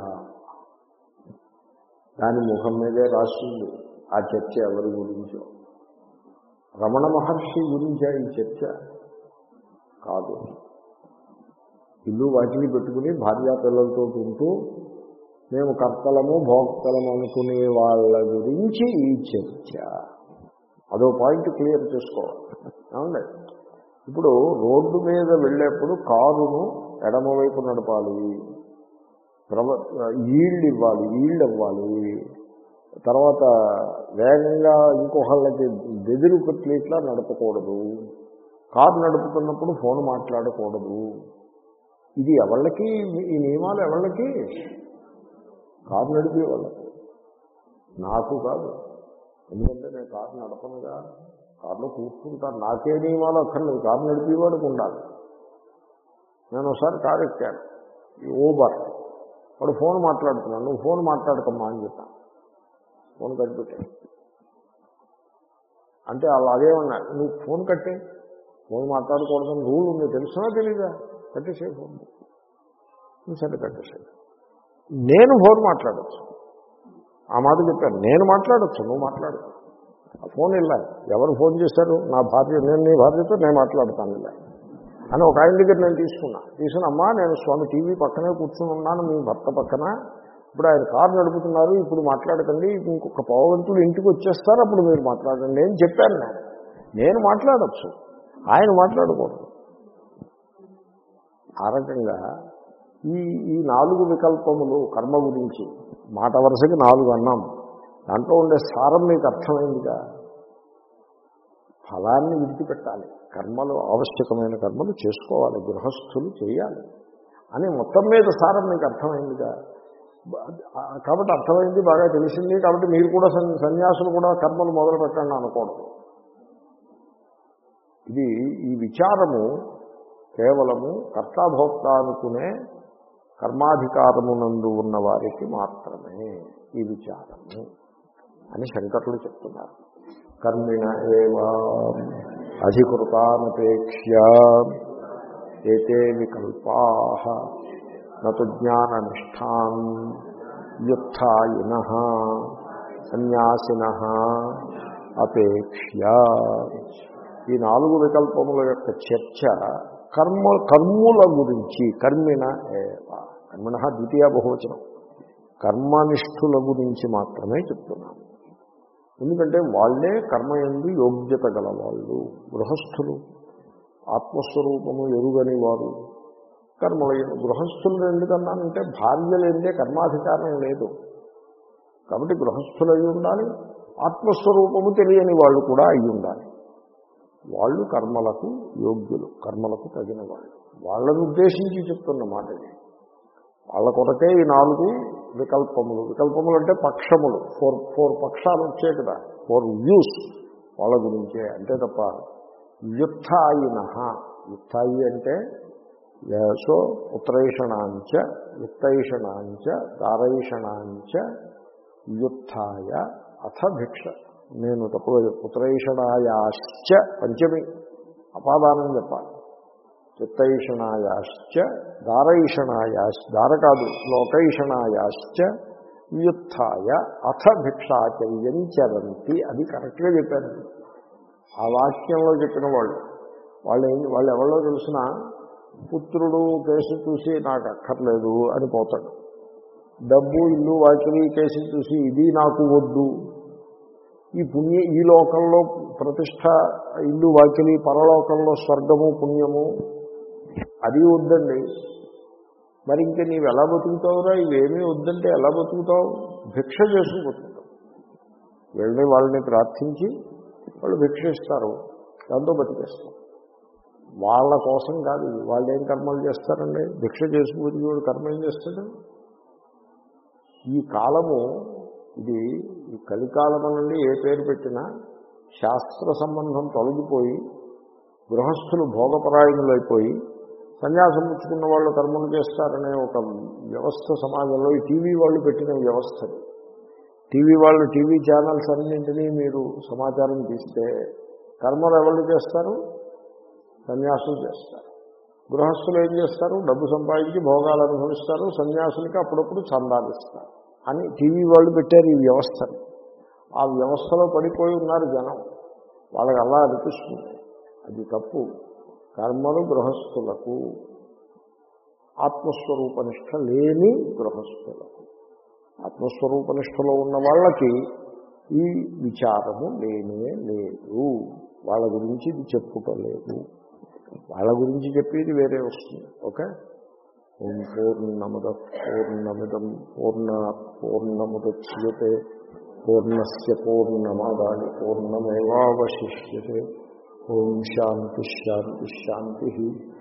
దాని ముఖం మీదే రాసింది ఆ చర్చ ఎవరి గురించో రమణ మహర్షి గురించా ఈ చర్చ కాదు ఇల్లు వాటిని పెట్టుకుని భార్యా పిల్లలతో ఉంటూ మేము కర్తలము భోక్తలము అనుకునే వాళ్ళ గురించి ఈ చర్చ అదో పాయింట్ క్లియర్ చేసుకోవాలి ఏమండి ఇప్పుడు రోడ్డు మీద వెళ్ళేప్పుడు కారును ఎడమవైపు నడపాలి ప్రవ ఈల్డ్ ఇవ్వాలి ఈల్డ్ ఇవ్వాలి తర్వాత వేగంగా ఇంకొకళ్ళకి బెదిరి ఇట్లా నడపకూడదు కారు నడుపుతున్నప్పుడు ఫోన్ మాట్లాడకూడదు ఇది ఎవళ్ళకి ఈ నియమాలు ఎవళ్ళకి కారు నడిపే వాళ్ళకి నాకు కాదు ఎందుకంటే నేను కారు నడపనుగా కారులో కూర్చుంటాను నాకే నియమాలు అక్కర్లేదు కారు నడిపేవాడికి ఉండాలి నేను ఒకసారి కారు ఎక్కాను ఈ ఓబర్ వాడు ఫోన్ మాట్లాడుతున్నాడు నువ్వు ఫోన్ మాట్లాడకమ్మా అని చెప్పాను ఫోన్ కట్టిపెట్టాను అంటే అలా అదే ఉన్నాడు నువ్వు ఫోన్ కట్టే ఫోన్ మాట్లాడకూడదని రూల్ ఉంది తెలుసునా తెలీదా కట్టేసే ఫోన్ నువ్వు సరే కట్టేసే నేను ఫోన్ మాట్లాడచ్చు ఆ మాట చెప్పాను నేను మాట్లాడచ్చు నువ్వు మాట్లాడచ్చు ఆ ఫోన్ ఇలా ఎవరు ఫోన్ చేశారు నా భార్య నేను నీ భార్యతో నేను మాట్లాడతాను ఇలా అని ఒక ఆయన దగ్గర నేను తీసుకున్నా తీసుకుని అమ్మా నేను స్వామి టీవీ పక్కనే కూర్చుని ఉన్నాను మీ భర్త పక్కన ఇప్పుడు ఆయన కారు నడుపుతున్నారు ఇప్పుడు మాట్లాడకండి ఇంకొక పావుగంతులు ఇంటికి వచ్చేస్తారు అప్పుడు మీరు మాట్లాడండి నేను చెప్పాను నేను నేను మాట్లాడచ్చు ఆయన మాట్లాడకూడదు ఆ రకంగా ఈ ఈ నాలుగు వికల్పములు కర్మ గురించి మాట వరుసకి నాలుగు అన్నాం దాంట్లో ఉండే సారం మీకు అర్థమైందిగా ఫలాన్ని విడిచిపెట్టాలి కర్మలు ఆవశ్యకమైన కర్మలు చేసుకోవాలి గృహస్థులు చేయాలి అని మొత్తం మీద సారం మీకు అర్థమైందిగా కాబట్టి అర్థమైంది బాగా తెలిసింది కాబట్టి మీరు కూడా సన్- సన్యాసులు కూడా కర్మలు మొదలు పెట్టండి అనకూడదు ఇది ఈ విచారము కేవలము కర్తాభోక్త అనుకునే కర్మాధికారమునందు ఉన్న వారికి మాత్రమే ఈ విచారము అని శంకర్లు చెప్తున్నారు కర్మిణ ఏవా అధికృతానపేక్ష ఏతే వికల్పా నతు జ్ఞాననిష్టాన్ యుత్థాయిన సన్యాసిన అపేక్ష ఈ నాలుగు వికల్పముల యొక్క చర్చ కర్మ కర్ముల గురించి కర్మిణ ఏవ కర్మిణ ద్వితీయ బహువచనం కర్మనిష్ఠుల గురించి మాత్రమే చెప్తున్నాను ఎందుకంటే వాళ్ళే కర్మ ఎందు యోగ్యత గలవాళ్ళు గృహస్థులు ఆత్మస్వరూపము ఎరుగని వారు కర్మల యందు- గృహస్థులు ఎందుకన్నానంటే భార్యలు ఎందే కర్మాధికారం లేదు కాబట్టి గృహస్థులు అయి ఉండాలి ఆత్మస్వరూపము తెలియని వాళ్ళు కూడా అయి ఉండాలి వాళ్ళు కర్మలకు యోగ్యులు కర్మలకు తగిన వాళ్ళు వాళ్ళని ఉద్దేశించి చెప్తున్న మాట ఇది వాళ్ళ కొరకే ఈ నాలుగు వికల్పములు వికల్పములు అంటే పక్షములు ఫోర్ ఫోర్ పక్షాలు వచ్చాయి కదా ఫోర్ వ్యూస్ వాళ్ళ గురించే అంతే తప్ప వ్యుత్థాయిన యుత్థాయి అంటే సో ఉత్తరైషణాంచ విత్తైషణాంచ దారైషణాంచ వ్యుత్థాయ అథ భిక్ష నేను తప్పుగా చెప్పు. ఉత్తరైషణాయాశ్చ పంచమి అపాదానం చెప్పాలి చిత్తైషణాయాశ్చ దారైషణాయాశ్చ దార కాదు లోకైషణాయాశ్చ వ్యుత్థాయ అథ భిక్షాచర్యం చరంతి అది కరెక్ట్గా చెప్పాను ఆ వాక్యంలో చెప్పిన వాళ్ళు వాళ్ళు ఏం వాళ్ళు ఎవరో తెలిసిన పుత్రుడు కేసు చూసి నాకు అక్కర్లేదు అని పోతాడు డబ్బు ఇల్లు వాకిలి కేసు చూసి ఇది నాకు వద్దు ఈ పుణ్య ఈ లోకంలో ప్రతిష్ట ఇల్లు వాకిలి పరలోకంలో స్వర్గము పుణ్యము అది వద్దండి మరి ఇంక నీవు ఎలా బతుకుతావురా ఇవేమీ వద్దంటే ఎలా బతుకుతావు భిక్ష చేసుకుని బతుకుతావు వెళ్ళి వాళ్ళని ప్రార్థించి వాళ్ళు భిక్ష ఇస్తారు దాంతో బతికేస్తాం వాళ్ళ కోసం కాదు ఇది. వాళ్ళు ఏం కర్మలు చేస్తారండి భిక్ష చేసుకుని వాడు కర్మ ఏం చేస్తాడు ఈ కాలము ఇది ఈ కలికాలము నుండి ఏ పేరు పెట్టినా శాస్త్ర సంబంధం తొలగిపోయి గృహస్థులు భోగపరాయణులైపోయి సన్యాసం పుచ్చుకున్న వాళ్ళు కర్మలు చేస్తారనే ఒక వ్యవస్థ సమాజంలో ఈ టీవీ వాళ్ళు పెట్టిన వ్యవస్థ ఇది. టీవీ వాళ్ళు టీవీ ఛానల్స్ అన్నింటినీ మీరు సమాచారం తీస్తే కర్మలు ఎవరు చేస్తారు సన్యాసులు చేస్తారు గృహస్థులు ఏం చేస్తారు డబ్బు సంపాదించి భోగాలు అనుభవిస్తారు సన్యాసులకి అప్పుడప్పుడు చందాలు ఇస్తారు అని టీవీ వాళ్ళు పెట్టారు ఈ వ్యవస్థను ఆ వ్యవస్థలో పడిపోయి ఉన్నారు జనం వాళ్ళకి అలా అనిపిస్తుంది అది తప్పు కర్మలు గృహస్థులకు ఆత్మస్వరూపనిష్ట లేని గృహస్థులకు ఆత్మస్వరూపనిష్టలో ఉన్న వాళ్ళకి ఈ విచారము లేనే లేదు వాళ్ళ గురించి ఇది చెప్పుకోలేదు వాళ్ళ గురించి చెప్పేది వేరే వస్తుంది ఓకే ఓం పూర్ణముద పూర్ణమిదం పూర్ణ పూర్ణముద్యతే పూర్ణస్ పూర్ణమాదాని పూర్ణమేవాశిష్యతే ఓం శాంతి శాంతి శాంతి